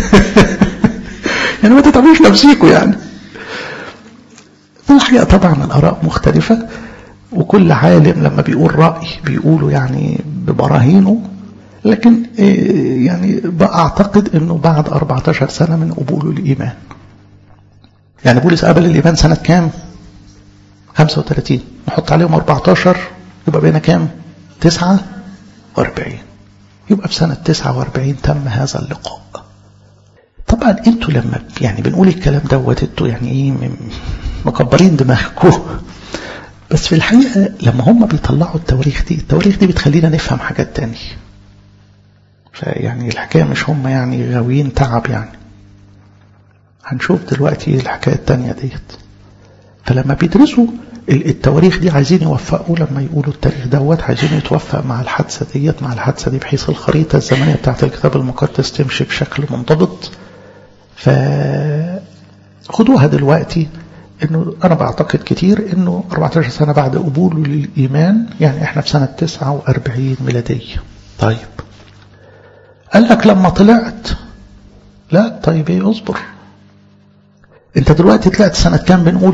Speaker 1: يعني ما تتعبوش نفسيكم يعني الحقيقه طبعا الاراء مختلفه وكل عالم لما بيقول راي بيقوله يعني ببراهينه لكن يعني اعتقد انه بعد 14 سنه من قبوله الايمان يعني بولس قبل الايمان سنه كام 35 نحط عليهم 14 يبقى بينا كام 9 49 يبقى في سنة 49 تم هذا اللقاء طبعا انتوا لما يعني بنقول الكلام دوت انتوا يعني ايه مكبرين دماغكم بس في الحقيقة لما هم بيطلعوا التواريخ دي التواريخ دي بتخلينا نفهم حاجات تانية فيعني الحكاية مش هم يعني غاويين تعب يعني هنشوف دلوقتي الحكاية التانية ديت فلما بيدرسوا التواريخ دي عايزين يوفقوا لما يقولوا التاريخ دوت عايزين يتوفق مع الحادثة ديت مع الحادثة دي بحيث الخريطة الزمنية بتاعت الكتاب المقدس تمشي بشكل منضبط ف خدوها دلوقتي انه انا بعتقد كتير انه 14 سنة بعد قبوله للايمان يعني احنا في سنة 49 ميلادية طيب قال لك لما طلعت لا طيب ايه اصبر انت دلوقتي طلعت سنة كام بنقول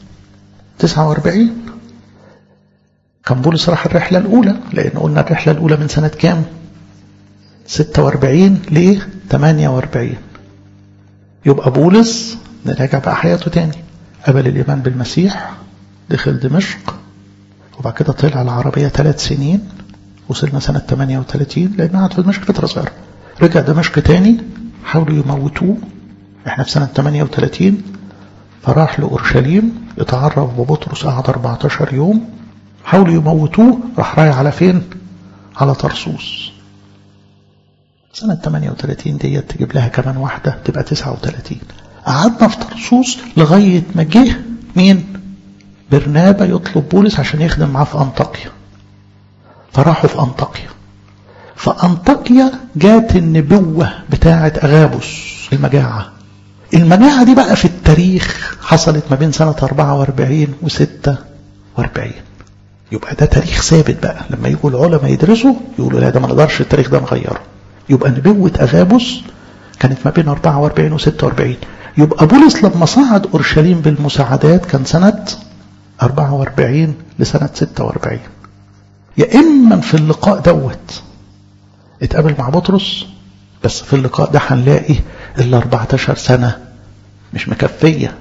Speaker 1: 49 كان بولس راح الرحلة الأولى لأن قلنا الرحلة الأولى من سنة كام 46 ل 48 يبقى بولس نراجع بقى حياته تاني قبل الإيمان بالمسيح دخل دمشق وبعد كده طلع العربية ثلاث سنين وصلنا سنة 38 لأن قعد في دمشق فترة صغيرة رجع دمشق تاني حاولوا يموتوه احنا في سنة 38 فراح لأورشليم اتعرف ببطرس قعد 14 يوم حاولوا يموتوه راح رايح على فين على طرسوس سنة 38 ديت تجيب لها كمان واحدة تبقى 39 قعدنا في طرسوس لغاية ما جه مين برنابا يطلب بولس عشان يخدم معاه في أنطاكيا فراحوا في أنطاكيا فأنطاكيا جات النبوة بتاعة أغابس المجاعة المجاعة دي بقى في التاريخ حصلت ما بين سنة 44 و 46 يبقى ده تاريخ ثابت بقى لما يجوا العلماء يدرسوا يقولوا لا ده ما نقدرش التاريخ ده نغيره يبقى نبوة أغابس كانت ما بين 44 و 46 يبقى بولس لما صعد أورشليم بالمساعدات كان سنة 44 لسنة 46 يا إما في اللقاء دوت اتقابل مع بطرس بس في اللقاء ده هنلاقي ال 14 سنة مش مكفية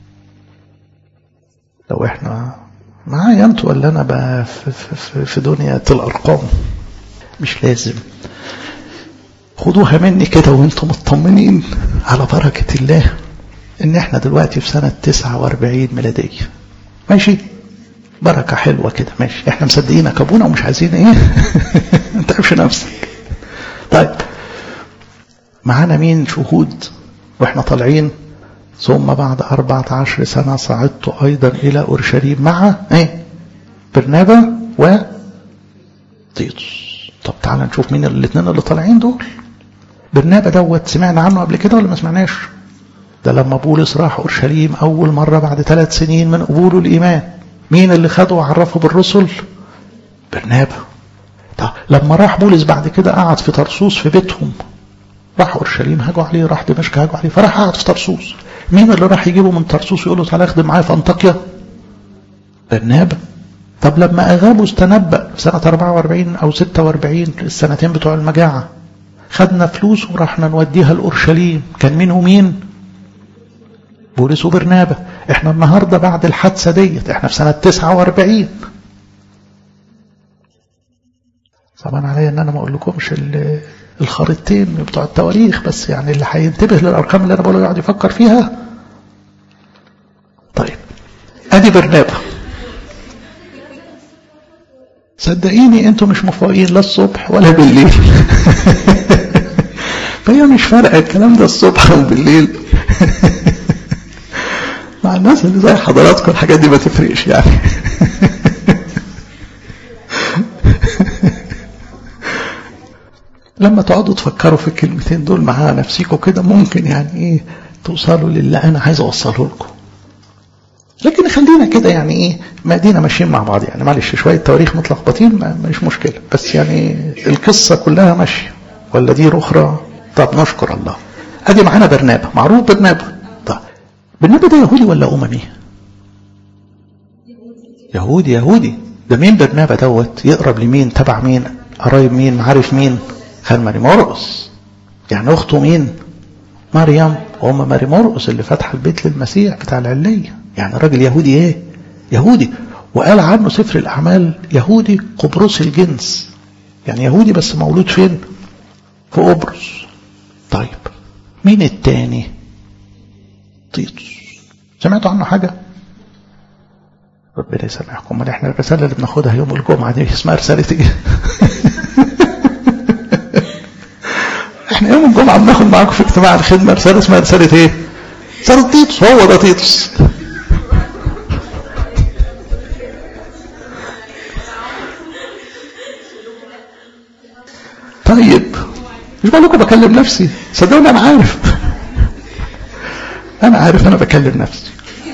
Speaker 1: لو احنا معايا انتوا ولا انا بقى في, في, في دنيا الارقام مش لازم خدوها مني كده وانتم مطمنين على بركة الله ان احنا دلوقتي في سنة 49 ميلادية ماشي بركة حلوة كده ماشي احنا مصدقينك ابونا ومش عايزين ايه انت تعبش نفسك طيب معانا مين شهود واحنا طالعين ثم بعد أربعة عشر سنة صعدت أيضا إلى أورشليم مع ايه برنابا و تيتوس طب تعال نشوف مين الاثنين اللي طالعين دول برنابا دوت سمعنا عنه قبل كده ولا ما سمعناش ده لما بولس راح أورشليم أول مرة بعد ثلاث سنين من قبوله الإيمان مين اللي خده وعرفه بالرسل برنابا طب لما راح بولس بعد كده قعد في طرسوس في بيتهم راح اورشليم هاجوا عليه راح دمشق هاجوا عليه فراح قعد في طرسوس مين اللي راح يجيبه من طرسوس ويقول له تعالى اخدم معايا في انطاكيا برنابا طب لما اغابوس تنبأ في سنة 44 او 46 السنتين بتوع المجاعة خدنا فلوس ورحنا نوديها لأورشليم كان مين ومين بولس وبرنابا احنا النهاردة بعد الحادثة ديت احنا في سنة 49 طبعا عليا ان انا ما اقول لكمش الخريطتين بتوع التواريخ بس يعني اللي هينتبه للارقام اللي انا بقوله يقعد يفكر فيها طيب ادي برنابا صدقيني انتوا مش مفوقين لا الصبح ولا بالليل فهي مش فارقه الكلام ده الصبح او بالليل مع الناس اللي زي حضراتكم الحاجات دي ما تفرقش يعني لما تقعدوا تفكروا في الكلمتين دول مع نفسيكم كده ممكن يعني ايه توصلوا للي انا عايز اوصله لكم لكن خلينا كده يعني ايه ما دينا ماشيين مع بعض يعني معلش شويه تواريخ متلخبطين ما مش مشكله بس يعني القصه كلها ماشيه ولا دي اخرى طب نشكر الله ادي معانا برنابا معروف برنابا طب برنابا ده يهودي ولا اممي يهودي يهودي ده مين برنابا دوت يقرب لمين تبع مين قرايب مين عارف مين خال ماري مرقس يعني اخته مين مريم ام ماري مرقس اللي فاتحه البيت للمسيح بتاع العليه يعني راجل يهودي ايه يهودي وقال عنه سفر الاعمال يهودي قبرص الجنس يعني يهودي بس مولود فين في قبرص طيب مين التاني تيتوس سمعتوا عنه حاجه ربنا يسامحكم امال احنا الرساله اللي بناخدها يوم الجمعه دي اسمها رساله ايه احنا يوم الجمعة بناخد معاكم في اجتماع الخدمة رسالة اسمها رسالة ايه رسالة تيتوس هو ده تيتوس طيب مش بقول لكم بكلم نفسي صدقوني انا عارف انا عارف انا بكلم نفسي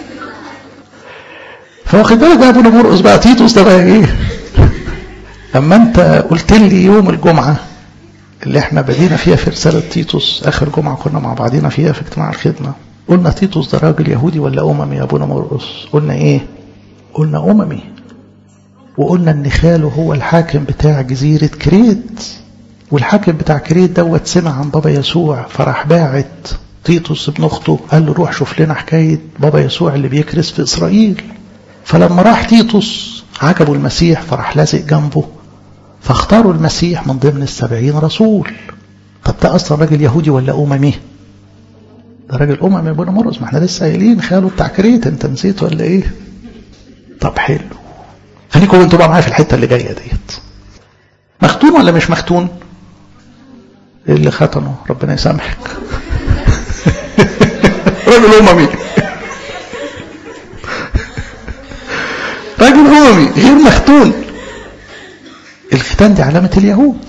Speaker 1: فواخد بالك بقى ابونا مرقص بقى تيتوس ده بقى ايه لما انت قلت لي يوم الجمعه اللي احنا بدينا فيها في رسالة تيتوس آخر جمعة كنا مع بعضينا فيها في اجتماع الخدمة قلنا تيتوس ده راجل يهودي ولا أممي يا أبونا مرقص قلنا إيه قلنا أممي وقلنا إن خاله هو الحاكم بتاع جزيرة كريت والحاكم بتاع كريت دوت سمع عن بابا يسوع فراح باعت تيتوس ابن أخته قال له روح شوف لنا حكاية بابا يسوع اللي بيكرس في إسرائيل فلما راح تيتوس عجبوا المسيح فراح لازق جنبه فاختاروا المسيح من ضمن السبعين رسول طب ده أصلا راجل يهودي ولا أممي ده راجل أممي ابونا مرقس ما احنا لسه قايلين خاله بتاع كريت انت نسيت ولا ايه طب حلو خليكم انتوا بقى معايا في الحته اللي جايه ديت مختون ولا مش مختون إيه اللي ختنه ربنا يسامحك راجل اممي راجل اممي غير مختون الختان دي علامه اليهود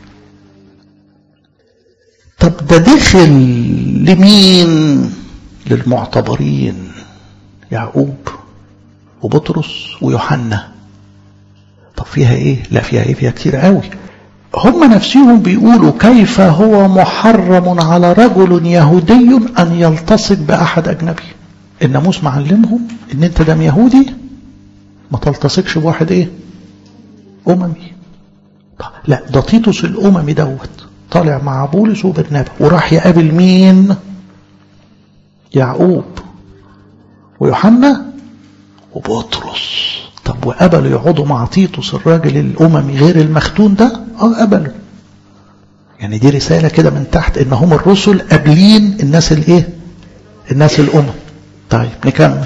Speaker 1: طب ده دخل لمين للمعتبرين يعقوب وبطرس ويوحنا طب فيها ايه لا فيها ايه فيها كتير قوي هم نفسهم بيقولوا كيف هو محرم على رجل يهودي ان يلتصق باحد اجنبي الناموس معلمهم ان انت دم يهودي ما تلتصقش بواحد ايه اممي طب لا ده تيتوس الاممي دوت طالع مع بولس وبرنابا وراح يقابل مين يعقوب ويوحنا وبطرس طب وقبلوا يقعدوا مع تيتوس الراجل الأممي غير المختون ده اه قبلوا يعني دي رسالة كده من تحت ان هم الرسل قابلين الناس الايه الناس الأمم طيب نكمل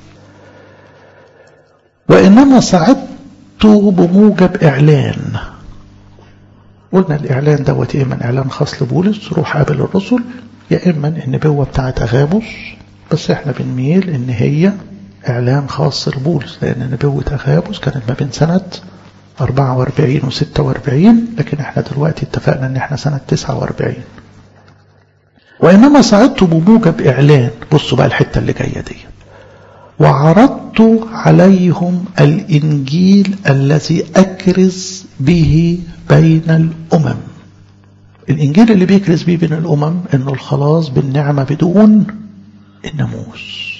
Speaker 1: وإنما سعدت بموجب إعلان قلنا الإعلان دوت يا إما إعلان خاص لبولس روح قابل الرسل يا إما النبوة بتاعت أغابوس بس إحنا بنميل إن هي إعلان خاص لبولس لأن نبوة أغابوس كانت ما بين سنة 44 و 46 لكن احنا دلوقتي اتفقنا ان احنا سنة 49 وإنما صعدت بموجب إعلان بصوا بقى الحتة اللي جاية دي وعرضت عليهم الإنجيل الذي أكرز به بين الأمم الإنجيل اللي بيكرز به بين الأمم إنه الخلاص بالنعمة بدون الناموس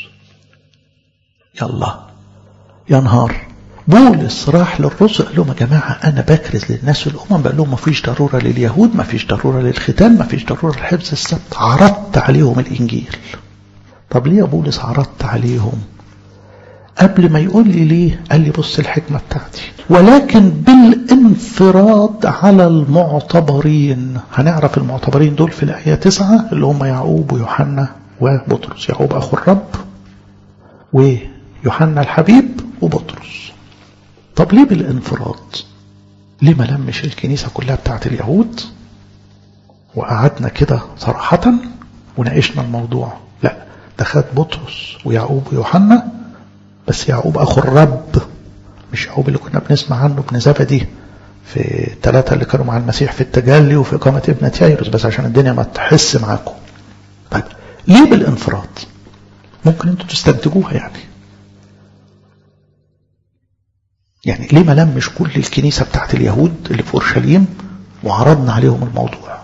Speaker 1: يلا يا نهار بولس راح للرسل قال لهم يا جماعة أنا بكرز للناس الأمم بقول لهم ما فيش ضرورة لليهود ما فيش ضرورة للختان ما فيش ضرورة لحفظ السبت عرضت عليهم الإنجيل طب ليه يا بولس عرضت عليهم قبل ما يقول لي ليه قال لي بص الحكمة بتاعتي ولكن بالانفراد على المعتبرين هنعرف المعتبرين دول في الآية تسعة اللي هم يعقوب ويوحنا وبطرس يعقوب أخو الرب ويوحنا الحبيب وبطرس طب ليه بالانفراد ليه ما لمش الكنيسة كلها بتاعت اليهود وقعدنا كده صراحة وناقشنا الموضوع لا ده خد بطرس ويعقوب ويوحنا بس يعقوب أخو الرب مش يعقوب اللي كنا بنسمع عنه ابن زبدي في الثلاثة اللي كانوا مع المسيح في التجلي وفي إقامة ابنة يايرس بس عشان الدنيا ما تحس معاكم طيب ليه بالانفراد ممكن انتوا تستنتجوها يعني يعني ليه ما لمش كل الكنيسة بتاعت اليهود اللي في أورشليم وعرضنا عليهم الموضوع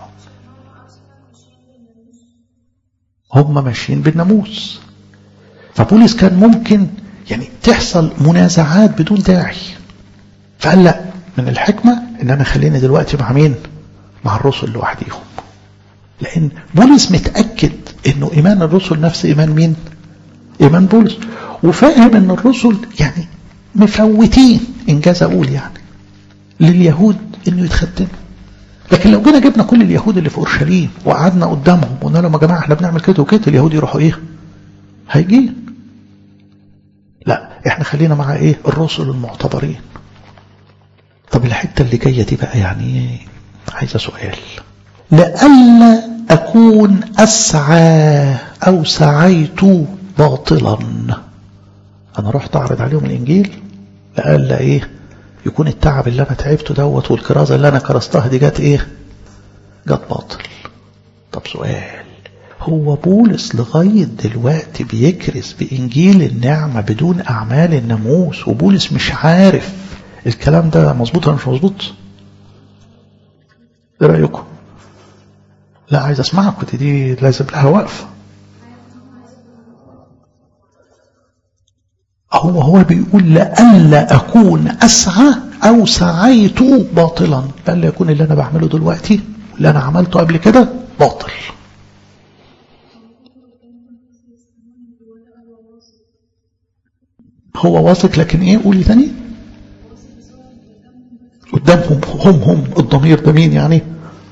Speaker 1: هم ماشيين بالناموس فبولس كان ممكن يعني تحصل منازعات بدون داعي فقال لا من الحكمة ان انا خليني دلوقتي مع مين مع الرسل لوحديهم لان بولس متأكد انه ايمان الرسل نفس ايمان مين ايمان بولس وفاهم ان الرسل يعني مفوتين انجاز اقول يعني لليهود انه يتختموا لكن لو جينا جبنا كل اليهود اللي في اورشليم وقعدنا قدامهم وقلنا لهم يا جماعه احنا بنعمل كده وكده اليهود يروحوا ايه هيجي لا احنا خلينا مع ايه الرسل المعتبرين طب الحته اللي جايه دي بقى يعني عايزه سؤال لئلا اكون اسعى او سعيت باطلا انا رحت اعرض عليهم الانجيل لئلا ايه يكون التعب اللي انا تعبته دوت والكرازه اللي انا كرستها دي جت ايه جت باطل طب سؤال هو بولس لغاية دلوقتي بيكرز بإنجيل النعمة بدون أعمال الناموس وبولس مش عارف الكلام ده مظبوط ولا مش مظبوط ايه رأيكم لا عايز اسمعكم دي, دي لازم لها وقفة هو هو بيقول لألا أكون أسعى أو سعيت باطلا لألا يكون اللي أنا بعمله دلوقتي واللي أنا عملته قبل كده باطل هو واثق لكن ايه قولي تاني قدامهم هم هم الضمير ده مين يعني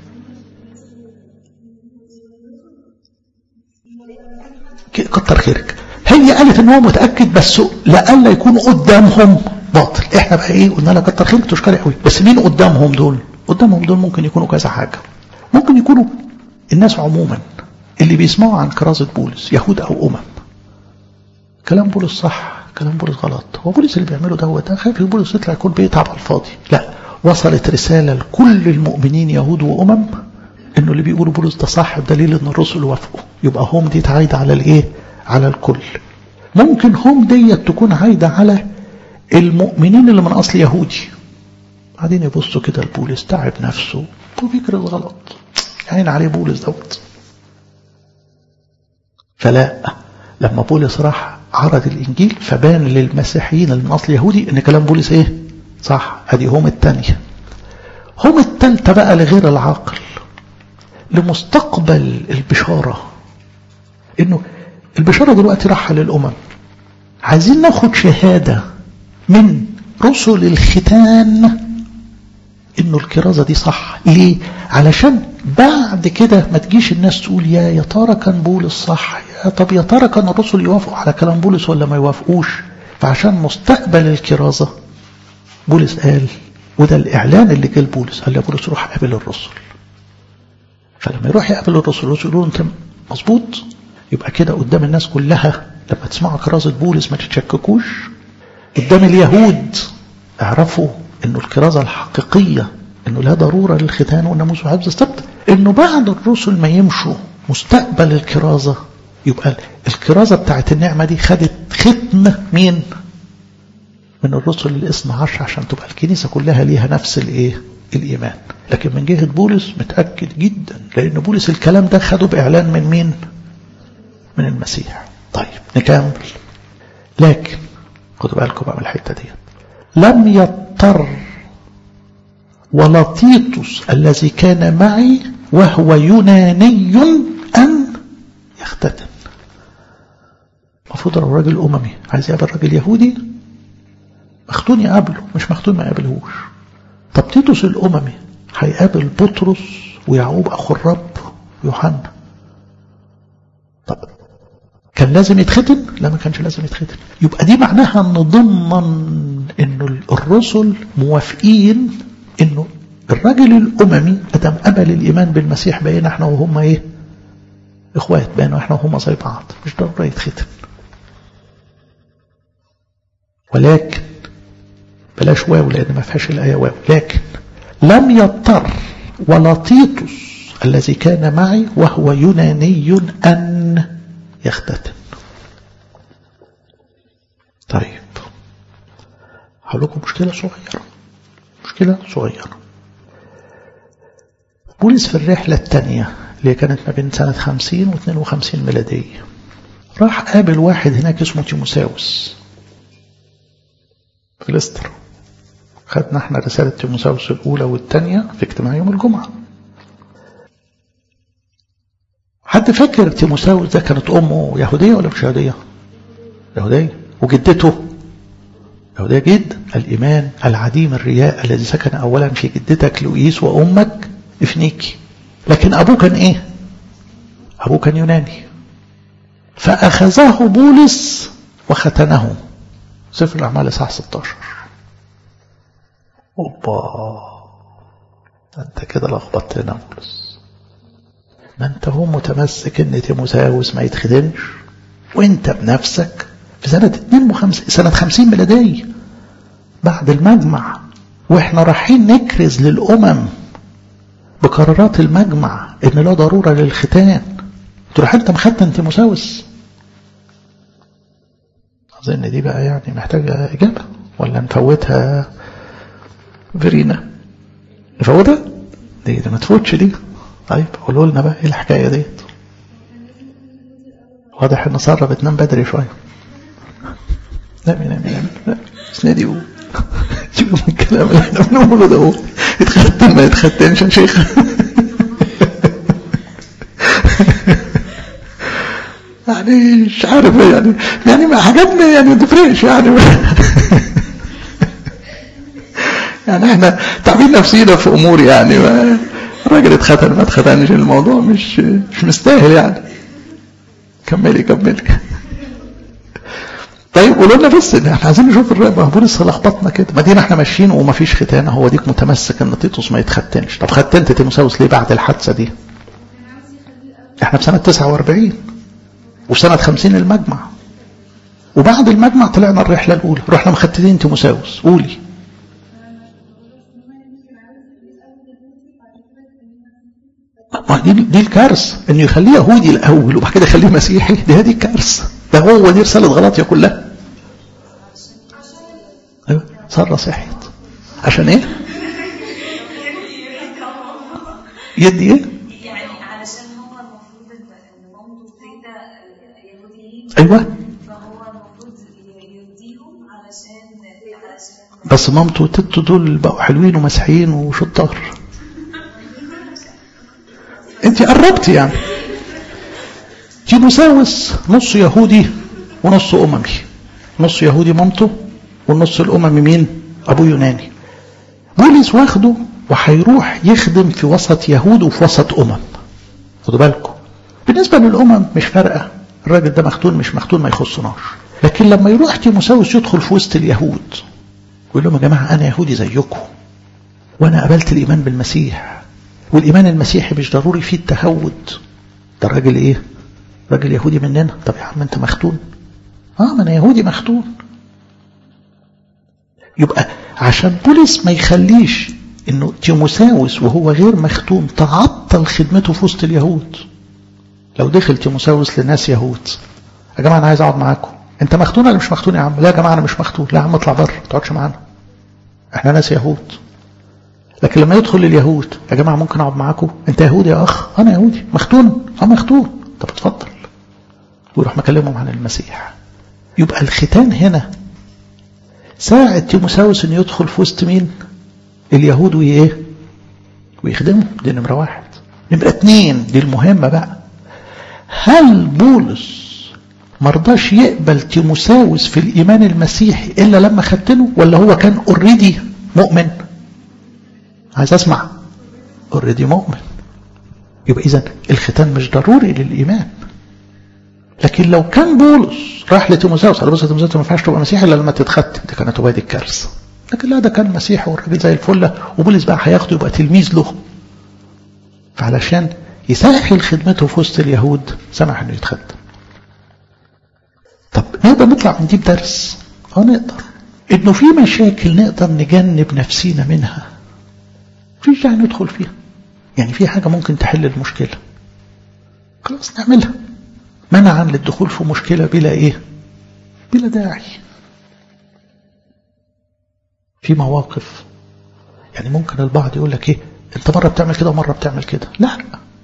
Speaker 1: كتر خيرك هي قالت ان هو متاكد بس لألا يكونوا قدامهم باطل احنا بقى ايه قلنا لها كتر خيرك تشكري قوي بس مين قدامهم دول قدامهم دول ممكن يكونوا كذا حاجه ممكن يكونوا الناس عموما اللي بيسمعوا عن كرازه بولس يهود او امم كلام بولس صح كلام بولس غلط هو بولس اللي بيعمله دوت ده خايف بولس يطلع يكون بيتعب على الفاضي لا وصلت رساله لكل المؤمنين يهود وامم انه اللي بيقولوا بولس ده صح بدليل ان الرسل وافقوا يبقى هم دي عايده على الايه على الكل ممكن هم ديت تكون عايده على المؤمنين اللي من اصل يهودي بعدين يبصوا كده لبولس تعب نفسه وبيكرز غلط عين عليه بولس دوت فلا لما بولس راح عرض الانجيل فبان للمسيحيين اللي من اصل يهودي ان كلام بولس ايه صح ادي هم الثانيه هم الثالثه بقى لغير العاقل لمستقبل البشاره انه البشاره دلوقتي راحه للامم عايزين ناخد شهاده من رسل الختان انه الكرازه دي صح ليه علشان بعد كده ما تجيش الناس تقول يا يا ترى كان بولس صح يا طب يا ترى كان الرسل يوافقوا على كلام بولس ولا ما يوافقوش فعشان مستقبل الكرازه بولس قال وده الاعلان اللي جه لبولس قال يا بولس روح قابل الرسل فلما يروح يقابل الرسل الرسل يقولوا انت مظبوط يبقى كده قدام الناس كلها لما تسمعوا كرازه بولس ما تتشككوش قدام اليهود اعرفوا انه الكرازة الحقيقية انه لا ضرورة للختان والناموس وحفظ السبت انه بعد الرسل ما يمشوا مستقبل الكرازة يبقى الكرازة بتاعت النعمة دي خدت ختم مين من الرسل الاثنى عشر عشان تبقى الكنيسة كلها ليها نفس الايه الايمان لكن من جهة بولس متأكد جدا لان بولس الكلام ده خده باعلان من مين من المسيح طيب نكمل لكن خدوا بالكم بقى من الحته دي لم يضطر ولطيطس الذي كان معي وهو يوناني ان يختتن المفروض لو راجل اممي عايز يقابل راجل يهودي مختون يقابله مش مختون ما يقابلهوش طب تيتوس الاممي هيقابل بطرس ويعقوب اخو الرب يوحنا طب كان لازم يتختن لا ما كانش لازم يتختن يبقى دي معناها ان ضمن انه الرسل موافقين انه الراجل الاممي ادم قبل الايمان بالمسيح بقينا احنا وهم ايه اخوات بقينا احنا وهم زي بعض مش ضروري يتختن ولكن بلاش واو لان ما فيهاش الايه واو لكن لم يضطر ولطيطس الذي كان معي وهو يوناني ان يختتن طيب هقول لكم مشكلة صغيرة مشكلة صغيرة بولس في الرحلة الثانية اللي كانت ما بين سنة 50 و 52 ميلادية راح قابل واحد هناك اسمه تيموساوس في ليستر خدنا احنا رسالة تيموساوس الأولى والثانية في اجتماع يوم الجمعة حد فاكر تيموساوس ده كانت أمه يهودية ولا مش يهودية؟ يهودية وجدته يهودية جدا الإيمان العديم الرياء الذي سكن أولا في جدتك لؤيس وأمك إفنيكي لكن أبوه كان إيه؟ أبوه كان يوناني فأخذه بولس وختنه سفر الأعمال إصحاح 16 أوبا أنت كده لخبطتنا بولس ما أنت هو متمسك إن تيموساوس ما يتخدمش وأنت بنفسك في سنة 52 سنة 50 ميلادية بعد المجمع واحنا رايحين نكرز للأمم بقرارات المجمع ان لا ضرورة للختان تروح انت مختن تيموساوس اظن دي بقى يعني محتاجة اجابة ولا نفوتها فيرينا نفوتها دي, دي ما تفوتش دي طيب قولوا لنا بقى ايه الحكاية ديت واضح ان سارة بتنام بدري شوية نامي نامي نامي لا اسندي قول شوف الكلام اللي احنا بنقوله ده هو يتختن ما يتختنش يا شيخ يعني يعني مش عارف يعني يعني حاجات يعني ما تفرقش يعني يعني احنا تعبين نفسينا في امور يعني الراجل اتختن ما اتختنش الموضوع مش مش مستاهل يعني كملي كملي طيب قولوا لنا بس ان احنا عايزين نشوف الرب بولس لخبطنا كده ما دينا احنا ماشيين وما فيش ختانه هو ديك متمسك ان تيتوس ما يتختنش طب ختنت تيموساوس ليه بعد الحادثه دي؟ احنا في سنه 49 وسنه 50 المجمع وبعد المجمع طلعنا الرحله الاولى رحنا مختنين تيموساوس قولي ما دي دي الكارثه انه يخليه يهودي الاول وبعد كده يخليه مسيحي دي هذه الكارثه ده هو دي رساله غلطيه كلها ايوه ساره صحيت عشان ايه؟ يدي ايه؟
Speaker 2: يعني علشان هو المفروض ان مامته وتيتا يهوديين
Speaker 1: ايوه
Speaker 2: فهو المفروض يرضيهم علشان علشان
Speaker 1: بس مامته وتيتو دول بقوا حلوين ومسيحيين وشطار انت قربتي يعني تيموساوس نص يهودي ونص اممي نص يهودي مامته والنص الاممي مين ابوه يوناني بولس واخده وهيروح يخدم في وسط يهود وفي وسط امم خدوا بالكم بالنسبه للامم مش فارقه الراجل ده مختون مش مختون ما يخصناش لكن لما يروح تيموساوس يدخل في وسط اليهود يقول لهم يا جماعه انا يهودي زيكم وانا قبلت الايمان بالمسيح والايمان المسيحي مش ضروري فيه التهود ده راجل ايه راجل يهودي مننا طب يا عم انت مختون اه ما انا يهودي مختون يبقى عشان بولس ما يخليش انه تيموساوس وهو غير مختون تعطل خدمته في وسط اليهود لو دخل تيموساوس لناس يهود يا جماعه انا عايز اقعد معاكم انت مختون ولا مش مختون يا عم لا يا جماعه انا مش مختون لا يا عم اطلع بره ما تقعدش معانا احنا ناس يهود لكن لما يدخل اليهود يا جماعه ممكن اقعد معاكم انت يهودي يا اخ انا يهودي مختون اه مختون طب اتفضل ويروح مكلمهم عن المسيح يبقى الختان هنا ساعد تيموساوس انه يدخل في وسط مين اليهود وايه ويخدمهم دي نمره واحد نمره اتنين دي المهمه بقى هل بولس مرضاش يقبل تيموساوس في الايمان المسيحي الا لما ختنه ولا هو كان اوريدي مؤمن عايز اسمع اوريدي مؤمن يبقى اذا الختان مش ضروري للايمان لكن لو كان بولس راح لتيموساوس قال بص يا تيموساوس ما ينفعش تبقى مسيحي الا لما تتختم دي كانت تبقى دي الكارثه لكن لا ده كان مسيحي والراجل زي الفل وبولس بقى هياخده يبقى تلميذ له فعلشان يسهل خدمته في وسط اليهود سمح انه يتخدم طب نقدر نطلع من دي بدرس اه نقدر انه في مشاكل نقدر نجنب نفسينا منها مفيش داعي ندخل فيها يعني في حاجة ممكن تحل المشكلة خلاص نعملها منعا للدخول في مشكلة بلا ايه بلا داعي في مواقف يعني ممكن البعض يقول لك ايه انت مرة بتعمل كده ومرة بتعمل كده لا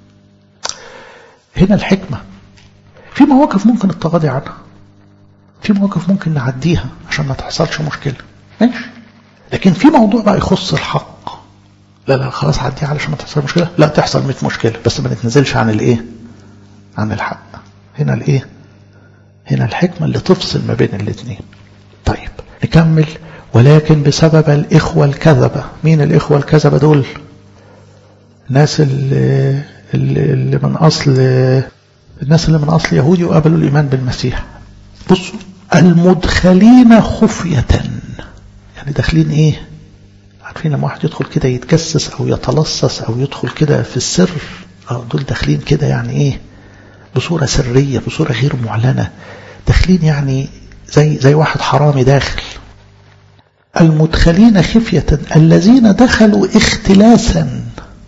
Speaker 1: هنا الحكمة في مواقف ممكن التغاضي عنها في مواقف ممكن نعديها عشان ما تحصلش مشكلة ماشي لكن في موضوع بقى يخص الحق لا لا خلاص عديها علشان ما تحصل مشكلة لا تحصل 100 مشكلة بس ما نتنزلش عن الايه عن الحق هنا الايه هنا الحكمة اللي تفصل ما بين الاثنين طيب نكمل ولكن بسبب الإخوة الكذبة مين الإخوة الكذبة دول الناس اللي, اللي من أصل الناس اللي من أصل يهودي وقبلوا الإيمان بالمسيح بصوا المدخلين خفية يعني داخلين إيه عارفين لما واحد يدخل كده يتجسس أو يتلصص أو يدخل كده في السر اه دول داخلين كده يعني إيه بصورة سرية بصورة غير معلنة داخلين يعني زي زي واحد حرامي داخل المدخلين خفية الذين دخلوا اختلاسا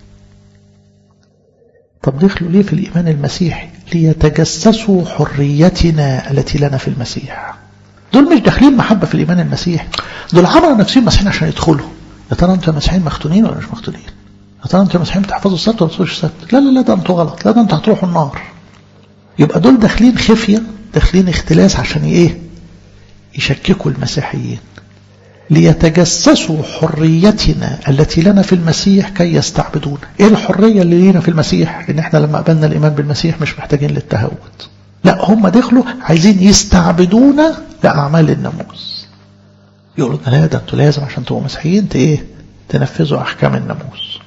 Speaker 1: طب دخلوا ليه في الإيمان المسيحي ليتجسسوا حريتنا التي لنا في المسيح دول مش داخلين محبة في الإيمان المسيحي دول عملوا نفسهم مسيحيين عشان يدخلوا يا ترى انتوا مسيحيين مختونين ولا مش مختونين يا ترى انتوا مسيحيين بتحفظوا السبت ولا بتحفظوش السبت لا لا لا ده انتوا غلط لا ده انتوا هتروحوا النار يبقى دول داخلين خفية داخلين اختلاس عشان ايه يشككوا المسيحيين ليتجسسوا حريتنا التي لنا في المسيح كي يستعبدونا ايه الحرية اللي لينا في المسيح ان احنا لما قبلنا الايمان بالمسيح مش محتاجين للتهود لا هم دخلوا عايزين يستعبدونا لأعمال الناموس يقولوا لا ده انتوا لازم عشان تبقوا مسيحيين ايه تنفذوا أحكام الناموس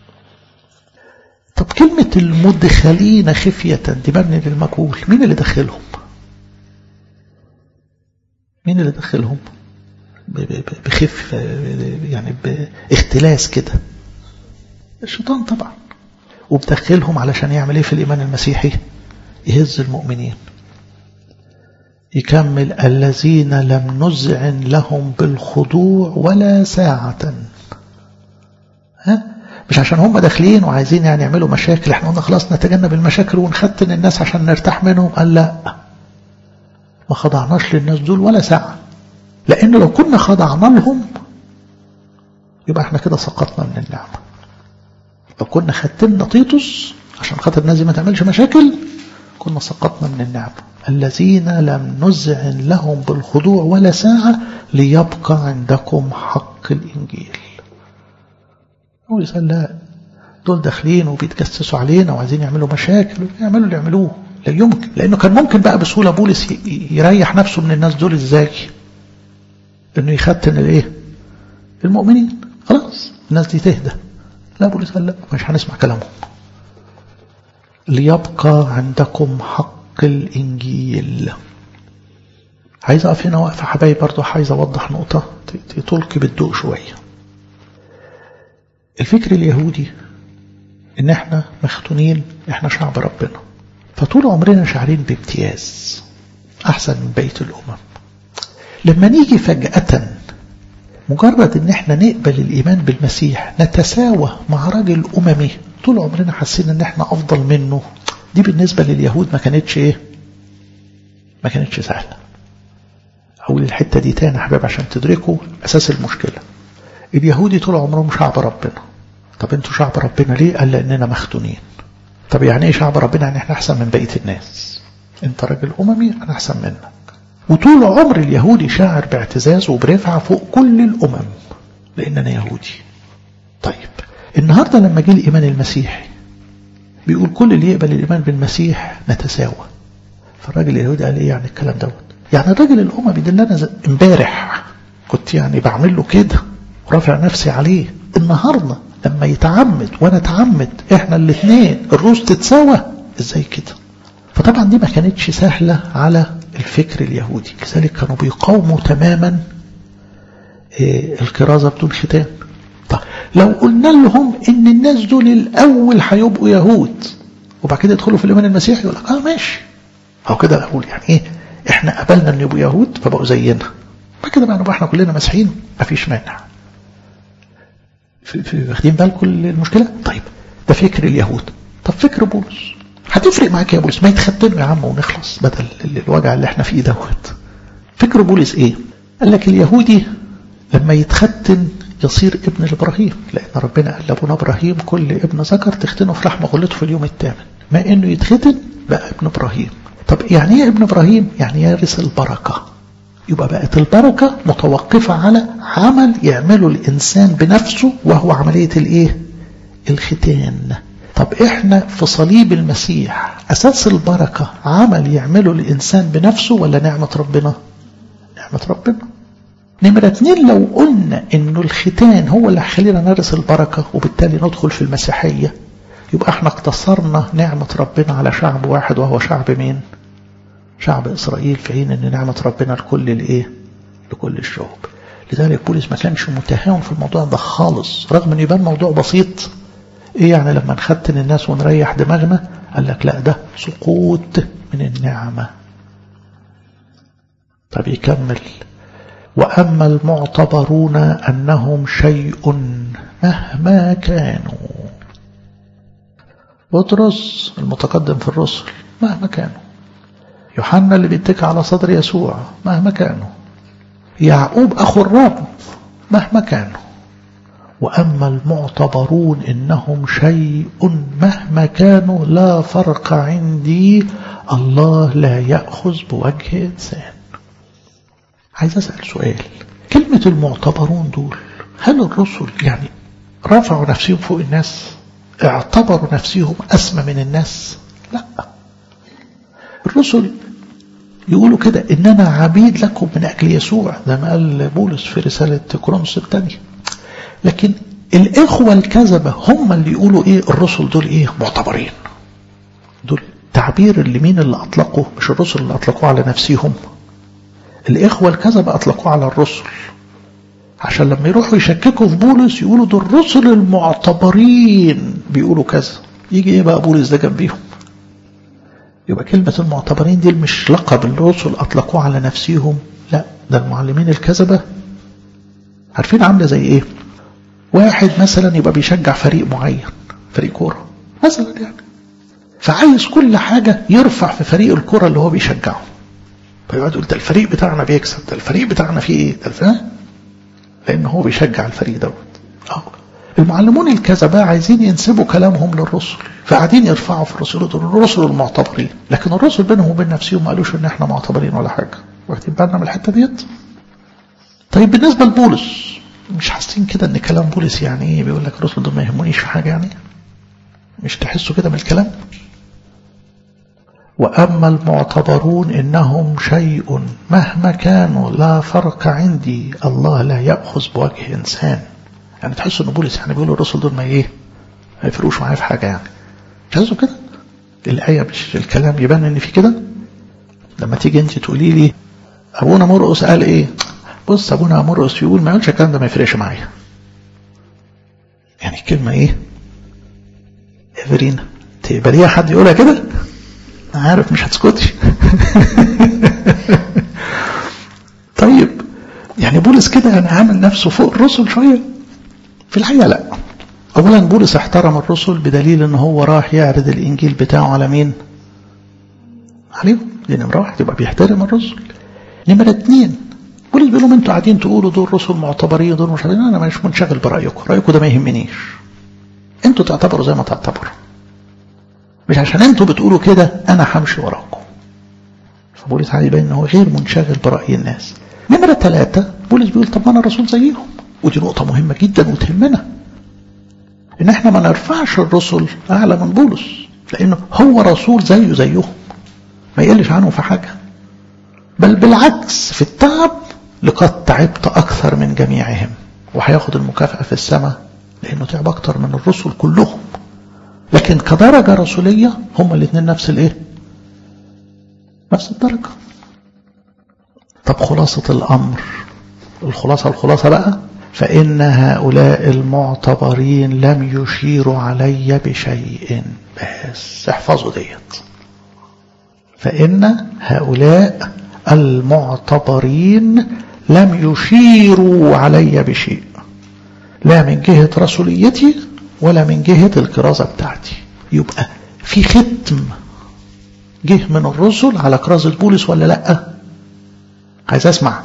Speaker 1: طب كلمة المدخلين خفية دي مبني للمجهول مين اللي دخلهم مين اللي دخلهم بخف يعني باختلاس كده الشيطان طبعا وبدخلهم علشان يعمل ايه في الإيمان المسيحي يهز المؤمنين يكمل الذين لم نزعن لهم بالخضوع ولا ساعة ها مش عشان هم داخلين وعايزين يعني يعملوا مشاكل احنا قلنا خلاص نتجنب المشاكل ونختن الناس عشان نرتاح منهم قال لا ما خضعناش للناس دول ولا ساعة لأن لو كنا خضعنا لهم يبقى احنا كده سقطنا من النعمة لو كنا ختمنا تيتوس عشان خاطر الناس دي ما تعملش مشاكل كنا سقطنا من النعمة الذين لم نزعن لهم بالخضوع ولا ساعة ليبقى عندكم حق الإنجيل هو يسأل لا دول داخلين وبيتجسسوا علينا وعايزين يعملوا مشاكل يعملوا اللي يعملوه لا يمكن لأنه كان ممكن بقى بسهولة بولس يريح نفسه من الناس دول ازاي انه يختن الايه المؤمنين خلاص الناس دي تهدى لا بولس قال لا مش هنسمع كلامهم ليبقى عندكم حق الإنجيل عايز أقف هنا واقفة حبايب برضو عايز أوضح نقطة تلقي بالضوء شوية الفكر اليهودي إن إحنا مختونين إحنا شعب ربنا فطول عمرنا شعرين بامتياز أحسن من بقية الأمم لما نيجي فجأة مجرد ان احنا نقبل الايمان بالمسيح نتساوى مع راجل اممي طول عمرنا حاسين ان احنا افضل منه دي بالنسبة لليهود ما كانتش ايه ما كانتش سهلة اقول الحتة دي تاني حباب عشان تدركوا اساس المشكلة اليهودي طول عمرهم شعب ربنا طب انتوا شعب ربنا ليه قال لاننا مختونين طب يعني ايه شعب ربنا يعني احنا احسن من بقية الناس انت راجل اممي انا احسن منك وطول عمر اليهودي شاعر باعتزاز وبرفعة فوق كل الأمم لأن أنا يهودي طيب النهاردة لما جه الإيمان المسيحي بيقول كل اللي يقبل الإيمان بالمسيح نتساوى فالراجل اليهودي قال إيه يعني الكلام دوت يعني الراجل الأممي ده اللي أنا امبارح كنت يعني بعمل له كده ورافع نفسي عليه النهاردة لما يتعمد وأنا اتعمد إحنا الاثنين الروس تتساوى إزاي كده فطبعا دي ما كانتش سهلة على الفكر اليهودي لذلك كانوا بيقاوموا تماما الكرازة بدون ختان طيب لو قلنا لهم ان الناس دول الاول هيبقوا يهود وبعد كده يدخلوا في الايمان المسيحي يقول لك اه ماشي او كده اقول يعني ايه احنا قبلنا ان يبقوا يهود فبقوا زينا بعد كده بقى نبقى احنا كلنا مسيحيين مفيش مانع واخدين بالكم المشكله طيب ده فكر اليهود طب فكر بولس هتفرق معاك يا بولس ما يتختنوا يا عم ونخلص بدل الوجع اللي احنا فيه دوت فكر بولس ايه قال لك اليهودي لما يتختن يصير ابن لابراهيم لان ربنا قال لابونا ابراهيم كل ابن ذكر تختنه في لحم غلته في اليوم الثامن ما انه يتختن بقى ابن ابراهيم طب يعني ايه ابن ابراهيم يعني يرث البركه يبقى بقت البركه متوقفه على عمل يعمله الانسان بنفسه وهو عمليه الايه الختان طب احنا في صليب المسيح اساس البركة عمل يعمله الانسان بنفسه ولا نعمة ربنا نعمة ربنا نمرة اتنين لو قلنا انه الختان هو اللي هيخلينا نرث البركة وبالتالي ندخل في المسيحية يبقى احنا اقتصرنا نعمة ربنا على شعب واحد وهو شعب مين شعب اسرائيل في حين ان نعمة ربنا لكل الايه لكل الشعوب لذلك بولس ما كانش متهاون في الموضوع ده خالص رغم ان يبان موضوع بسيط ايه يعني لما نختن الناس ونريح دماغنا قال لك لا ده سقوط من النعمة طب يكمل وأما المعتبرون أنهم شيء مهما كانوا بطرس المتقدم في الرسل مهما كانوا يوحنا اللي بيتكى على صدر يسوع مهما كانوا يعقوب أخو الرب مهما كانوا وأما المعتبرون إنهم شيء مهما كانوا لا فرق عندي الله لا يأخذ بوجه إنسان عايز أسأل سؤال كلمة المعتبرون دول هل الرسل يعني رفعوا نفسهم فوق الناس اعتبروا نفسهم أسمى من الناس لا الرسل يقولوا كده إننا عبيد لكم من أجل يسوع زي ما قال بولس في رسالة كورنثوس الثانية لكن الإخوة الكذبة هم اللي يقولوا إيه الرسل دول إيه معتبرين دول تعبير اللي مين اللي أطلقوا مش الرسل اللي أطلقوه على نفسهم الإخوة الكذبة أطلقوه على الرسل عشان لما يروحوا يشككوا في بولس يقولوا دول الرسل المعتبرين بيقولوا كذا يجي ايه بقى بولس ده جنبيهم يبقى كلمة المعتبرين دي مش لقب الرسل أطلقوه على نفسهم لا ده المعلمين الكذبة عارفين عاملة زي ايه واحد مثلا يبقى بيشجع فريق معين فريق كورة مثلا يعني فعايز كل حاجة يرفع في فريق الكرة اللي هو بيشجعه فيقعد يقول ده الفريق بتاعنا بيكسب ده الفريق بتاعنا فيه ايه ده الفريق لان هو بيشجع الفريق دوت اه المعلمون الكذبة عايزين ينسبوا كلامهم للرسل فقاعدين يرفعوا في الرسل دول الرسل المعتبرين لكن الرسل بينهم وبين نفسهم ما قالوش ان احنا معتبرين ولا حاجة واخدين بالنا من الحتة ديت طيب بالنسبة لبولس مش حاسين كده ان كلام بولس يعني ايه بيقول لك الرسل دول ما يهمونيش في حاجة يعني مش تحسوا كده من الكلام وأما المعتبرون إنهم شيء مهما كانوا لا فرق عندي الله لا يأخذ بوجه إنسان يعني تحسوا إن بولس يعني بيقولوا الرسل دول ما إيه ما يفرقوش معايا في حاجة يعني تحسوا كده الآية مش الكلام يبان إن في كده لما تيجي أنت تقولي لي أبونا مرقس قال إيه بص أبونا مرقس يقول ما يقولش الكلام ده ما يفرقش معايا يعني الكلمة إيه يا فيرينا تقبليها حد يقولها كده عارف مش هتسكتش طيب يعني بولس كده يعني عامل نفسه فوق الرسل شوية في الحقيقة لا أولا بولس احترم الرسل بدليل ان هو راح يعرض الإنجيل بتاعه على مين عليهم دي نمرة واحد يبقى بيحترم الرسل نمرة اتنين بولس بيقول لهم انتوا قاعدين تقولوا دول رسل معتبرين دول مش عارفين انا مش منشغل برأيكم رأيكم ده ما يهمنيش انتوا تعتبروا زي ما تعتبروا مش عشان انتوا بتقولوا كده انا همشي وراكم فبولس عايز يبين ان هو غير منشغل برأي الناس نمرة ثلاثة بولس بيقول طب ما انا رسول زيهم ودي نقطة مهمة جدا وتهمنا ان احنا ما نرفعش الرسل اعلى من بولس لانه هو رسول زيه زيهم ما يقلش عنه في حاجة بل بالعكس في التعب لقد تعبت اكثر من جميعهم وهياخد المكافأة في السماء لانه تعب اكثر من الرسل كلهم لكن كدرجة رسولية هما الاثنين نفس الايه نفس الدرجة طب خلاصة الأمر الخلاصة الخلاصة بقى فإن هؤلاء المعتبرين لم يشيروا علي بشيء بس احفظوا ديت فإن هؤلاء المعتبرين لم يشيروا علي بشيء لا من جهة رسوليتي ولا من جهة الكرازة بتاعتي يبقى في ختم جه من الرسل على كرازة بولس ولا لا عايز اسمع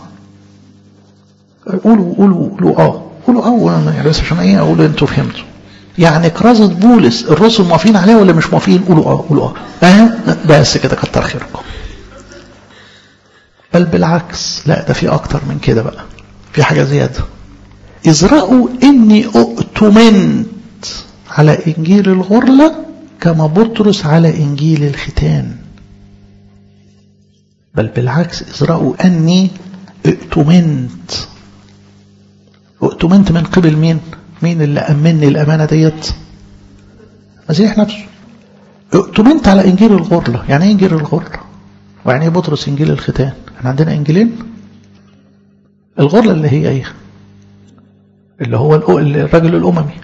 Speaker 1: قولوا قولوا قولوا اه قولوا اه يعني بس عشان ايه اقول انتوا فهمتوا يعني كرازة بولس الرسل موافقين عليها ولا مش موافقين قولوا اه قولوا اه اه بس كده كتر خيركم بل بالعكس لا ده في اكتر من كده بقى في حاجة زيادة إذ رأوا إني أؤتمنت على إنجيل الغرلة كما بطرس على إنجيل الختان بل بالعكس إذ رأوا أني ائتمنت ائتمنت من قبل مين مين اللي أمني الأمانة ديت مسيح نفسه ائتمنت على إنجيل الغرلة يعني إيه إنجيل الغرلة ويعني إيه بطرس إنجيل الختان احنا عندنا إنجيلين الغرلة اللي هي إيه اللي هو الرجل الأممي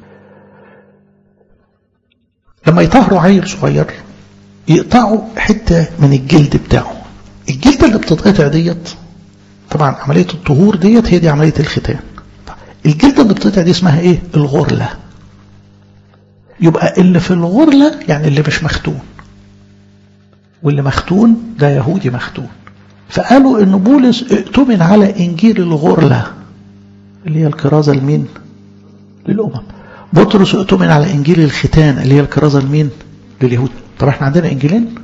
Speaker 1: لما يطهروا عيل صغير يقطعوا حتة من الجلد بتاعه الجلد اللي بتتقطع ديت طبعا عملية الطهور ديت هي دي عملية الختان الجلد اللي بتتقطع دي اسمها ايه الغرلة يبقى اللي في الغرلة يعني اللي مش مختون واللي مختون ده يهودي مختون فقالوا ان بولس ائتمن على انجيل الغرله اللي هي الكرازة لمين للأمم بطرس اؤتمن على إنجيل الختان اللي هي الكرازة لمين لليهود طب احنا عندنا إنجيلين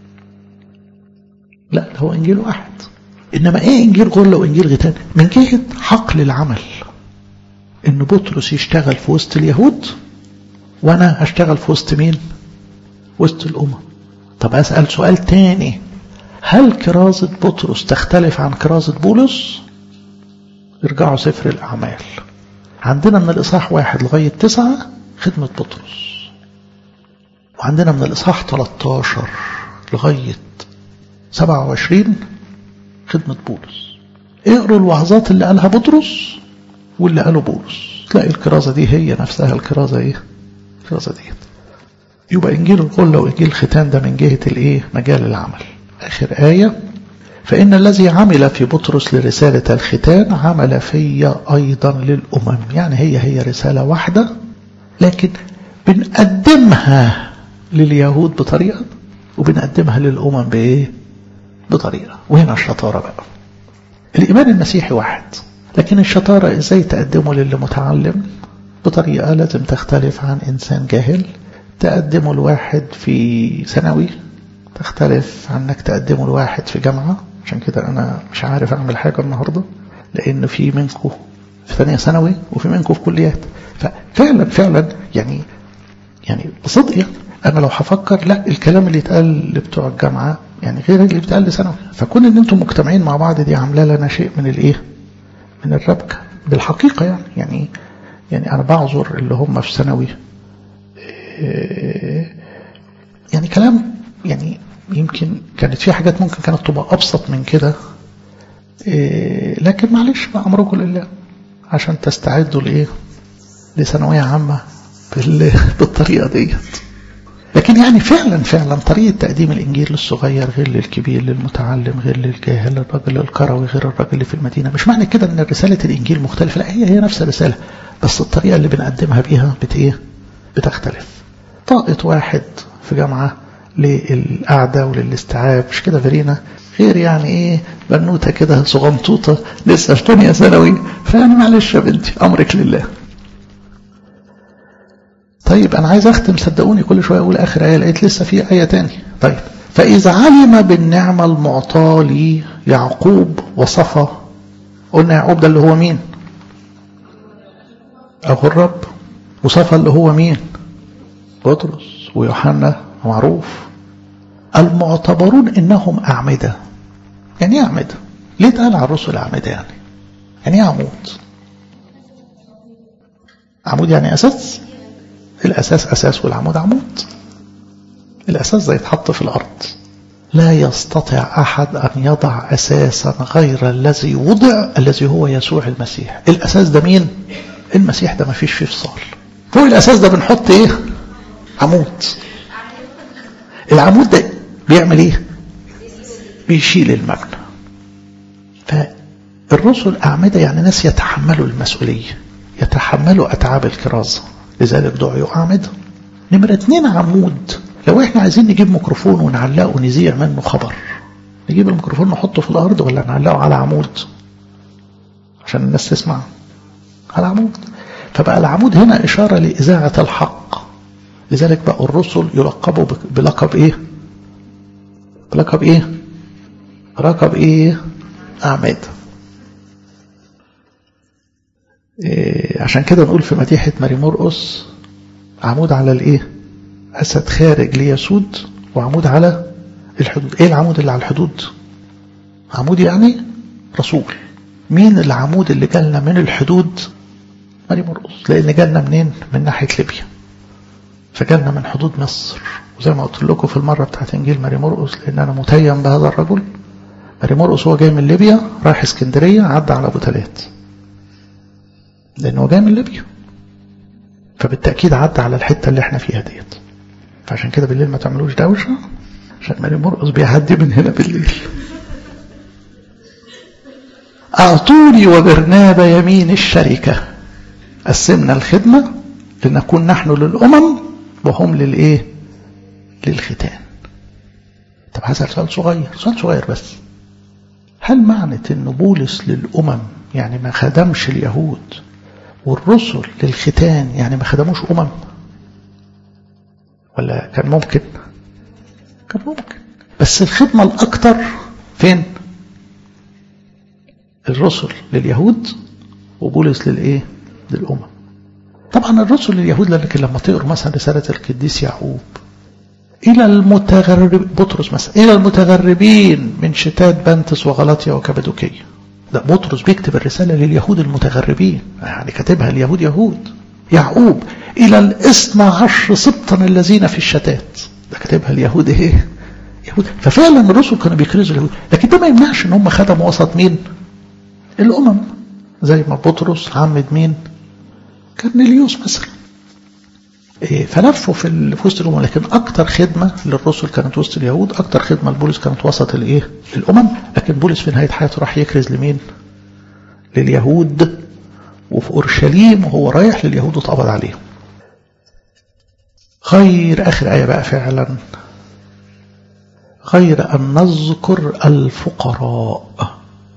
Speaker 1: لا ده هو إنجيل واحد إنما إيه إنجيل غرلة وإنجيل ختان من جهة حقل العمل إن بطرس يشتغل في وسط اليهود وأنا هشتغل في وسط مين وسط الأمم طب أسأل سؤال تاني هل كرازة بطرس تختلف عن كرازة بولس ارجعوا سفر الأعمال عندنا من الإصحاح واحد لغاية تسعة خدمة بطرس وعندنا من الإصحاح 13 لغاية 27 خدمة بولس اقروا الوعظات اللي قالها بطرس واللي قاله بولس تلاقي الكرازة دي هي نفسها الكرازة ايه الكرازة دي يبقى إنجيل الغلة وإنجيل الختان ده من جهة الايه مجال العمل آخر آية فإن الذي عمل في بطرس لرسالة الختان عمل في أيضا للأمم يعني هي هي رسالة واحدة لكن بنقدمها لليهود بطريقة وبنقدمها للأمم بإيه بطريقة وهنا الشطارة بقى الإيمان المسيحي واحد لكن الشطارة إزاي تقدمه للي متعلم بطريقة لازم تختلف عن إنسان جاهل تقدمه الواحد في ثانوي تختلف عنك تقدمه الواحد في جامعة عشان كده أنا مش عارف أعمل حاجة النهاردة لأن في منكم في ثانية ثانوي وفي منكم في كليات ففعلا فعلا يعني يعني بصدق يعني أنا لو هفكر لا الكلام اللي اتقال لبتوع الجامعة يعني غير اللي بيتقال لثانوي فكون ان انتم مجتمعين مع بعض دي عامله لنا شيء من الايه من الربكه بالحقيقه يعني يعني يعني انا بعذر اللي هم في ثانوي يعني كلام يعني يمكن كانت في حاجات ممكن كانت تبقى ابسط من كده لكن معلش بقى امركم لله عشان تستعدوا لايه لثانويه عامه بالطريقه ديت لكن يعني فعلا فعلا طريقة تقديم الإنجيل للصغير غير للكبير للمتعلم غير للجاهل الراجل الكروي غير الراجل اللي في المدينة مش معنى كده أن رسالة الإنجيل مختلفة لا هي هي نفس الرسالة بس الطريقة اللي بنقدمها بيها بت إيه بتختلف طاقة واحد في جامعة للقعدة وللاستيعاب مش كده فرينا غير يعني ايه بنوتة كده صغنطوطة لسه في تانية ثانوي فيعني معلش يا بنتي أمرك لله طيب أنا عايز أختم صدقوني كل شوية أقول آخر آية لقيت لسه في آية تاني طيب فإذا علم بالنعمة المعطاة لي يعقوب وصفى قلنا يعقوب ده اللي هو مين أخو الرب وصفى اللي هو مين بطرس ويوحنا معروف المعتبرون إنهم أعمدة يعني ايه أعمدة ليه اتقال على الرسل أعمدة يعني يعني ايه عمود عمود يعني أساس الأساس أساس والعمود عمود الأساس ده يتحط في الأرض لا يستطيع أحد أن يضع أساسا غير الذي وضع الذي هو يسوع المسيح الأساس ده مين؟ المسيح ده ما فيش فيه فصال فوق الأساس ده بنحط إيه؟ عمود العمود ده بيعمل إيه؟ بيشيل المبنى فالرسل أعمدة يعني ناس يتحملوا المسؤولية يتحملوا أتعاب الكرازة لذلك دعوا أعمدة نمرة اتنين عمود لو احنا عايزين نجيب ميكروفون ونعلقه ونذيع منه خبر نجيب الميكروفون نحطه في الأرض ولا نعلقه على عمود عشان الناس تسمع على عمود فبقى العمود هنا إشارة لإذاعة الحق لذلك بقى الرسل يلقبوا بلقب إيه بلقب إيه لقب إيه أعمدة إيه عشان كده نقول في مديحة ماري مرقس عمود على الايه أسد خارج ليسود وعمود على الحدود ايه العمود اللي على الحدود عمود يعني رسول مين العمود اللي جالنا من الحدود ماري مرقس لان جالنا منين من ناحية ليبيا فجالنا من حدود مصر وزي ما قلت لكم في المرة بتاعت انجيل ماري مرقس لان انا متيم بهذا الرجل ماري مرقس هو جاي من ليبيا رايح اسكندرية عدى على ابو تلات لأنه جاي من ليبيا فبالتأكيد عدى على الحتة اللي احنا فيها ديت فعشان كده بالليل ما تعملوش دوشة عشان ماري مرقص بيعدي من هنا بالليل أعطوني وبرنابا يمين الشركة قسمنا الخدمة لنكون نحن للأمم وهم للإيه للختان طب هسأل سؤال صغير سؤال صغير بس هل معنى ان بولس للأمم يعني ما خدمش اليهود والرسل للختان يعني ما خدموش أمم ولا كان ممكن كان ممكن بس الخدمة الأكثر فين الرسل لليهود وبولس للإيه للأمم طبعا الرسل لليهود لكن لما تقروا مثلا رسالة القديس يعقوب إلى المتغرب بطرس مثلا إلى المتغربين من شتات بنتس وغلاطيا وكبدوكية ده بطرس بيكتب الرسالة لليهود المتغربين يعني كاتبها اليهود يهود يعقوب إلى الاثنى عشر سبطا الذين في الشتات ده كاتبها اليهود إيه يهود ففعلا الرسل كانوا بيكرزوا اليهود لكن ده ما يمنعش ان هم خدموا وسط مين الامم زي ما بطرس عمد مين كرنيليوس مثلا إيه فلفوا في في وسط الامم لكن اكتر خدمه للرسل كانت وسط اليهود اكتر خدمه لبولس كانت وسط الايه الامم لكن بولس في نهايه حياته راح يكرز لمين لليهود وفي اورشليم وهو رايح لليهود واتقبض عليهم غير اخر ايه بقى فعلا غير أن نذكر الفقراء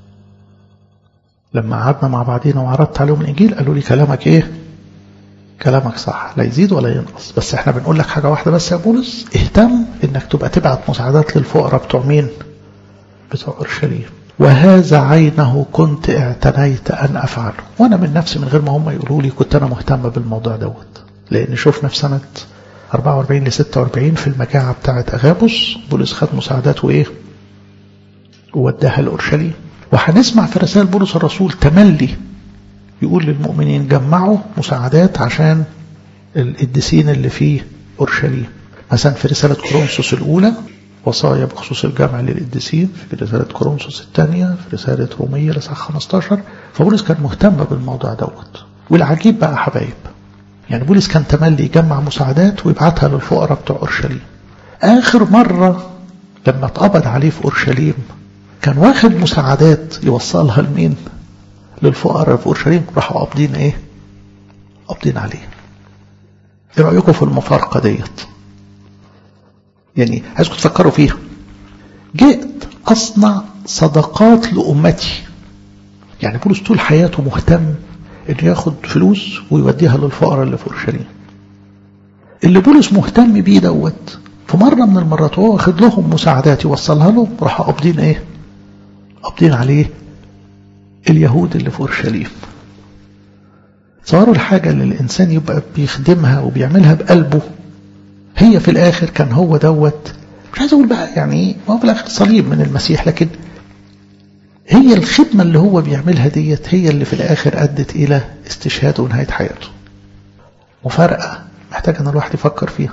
Speaker 1: لما قعدنا مع بعضينا وعرضت عليهم الإنجيل قالوا لي كلامك إيه كلامك صح لا يزيد ولا ينقص بس احنا بنقول لك حاجة واحدة بس يا بولس اهتم انك تبقى تبعت مساعدات للفقراء بتوع مين بتوع أورشليم وهذا عينه كنت اعتنيت أن أفعله وأنا من نفسي من غير ما هم يقولوا لي كنت أنا مهتم بالموضوع دوت لأن شفنا في سنة 44 ل 46 في المجاعة بتاعة أغابوس بولس خد مساعدات وإيه ووداها لأورشليم وهنسمع في رسائل بولس الرسول تملي يقول للمؤمنين جمعوا مساعدات عشان القديسين اللي في أورشليم مثلا في رسالة كورنثوس الأولى وصايا بخصوص الجمع للقديسين في رسالة كورنثوس الثانية في رسالة رومية لصح 15 فبولس كان مهتم بالموضوع دوت والعجيب بقى حبايب يعني بولس كان تملي يجمع مساعدات ويبعتها للفقراء بتوع أورشليم آخر مرة لما اتقبض عليه في أورشليم كان واخد مساعدات يوصلها لمين للفقراء في أورشليم راحوا قابضين إيه قابضين عليه إيه رأيكم في المفارقة ديت يعني عايزكم تفكروا فيها جئت أصنع صدقات لأمتي يعني بولس طول حياته مهتم انه ياخد فلوس ويوديها للفقراء اللي في اورشليم اللي بولس مهتم بيه دوت في مرة من المرات وهو واخد لهم مساعدات يوصلها لهم راحوا قابضين ايه قابضين عليه اليهود اللي في اورشليم تصوروا الحاجة اللي الإنسان يبقى بيخدمها وبيعملها بقلبه هي في الآخر كان هو دوت مش عايز أقول بقى يعني ما هو في الآخر صليب من المسيح لكن هي الخدمة اللي هو بيعملها ديت هي اللي في الآخر أدت إلى استشهاده ونهاية حياته مفارقة محتاج أن الواحد يفكر فيها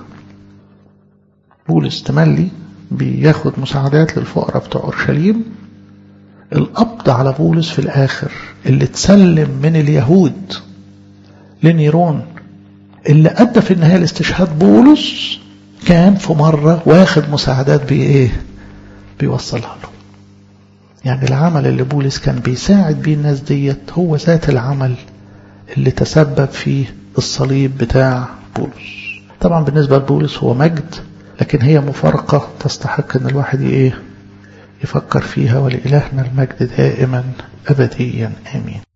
Speaker 1: بولس تملي بياخد مساعدات للفقراء بتوع أورشليم القبض على بولس في الآخر اللي اتسلم من اليهود لنيرون اللي أدى في النهاية لاستشهاد بولس كان في مرة واخد مساعدات بإيه بيوصلها له يعني العمل اللي بولس كان بيساعد بيه الناس ديت هو ذات العمل اللي تسبب فيه الصليب بتاع بولس طبعا بالنسبة لبولس هو مجد لكن هي مفارقة تستحق ان الواحد ايه يفكر فيها ولإلهنا المجد دائما أبديا آمين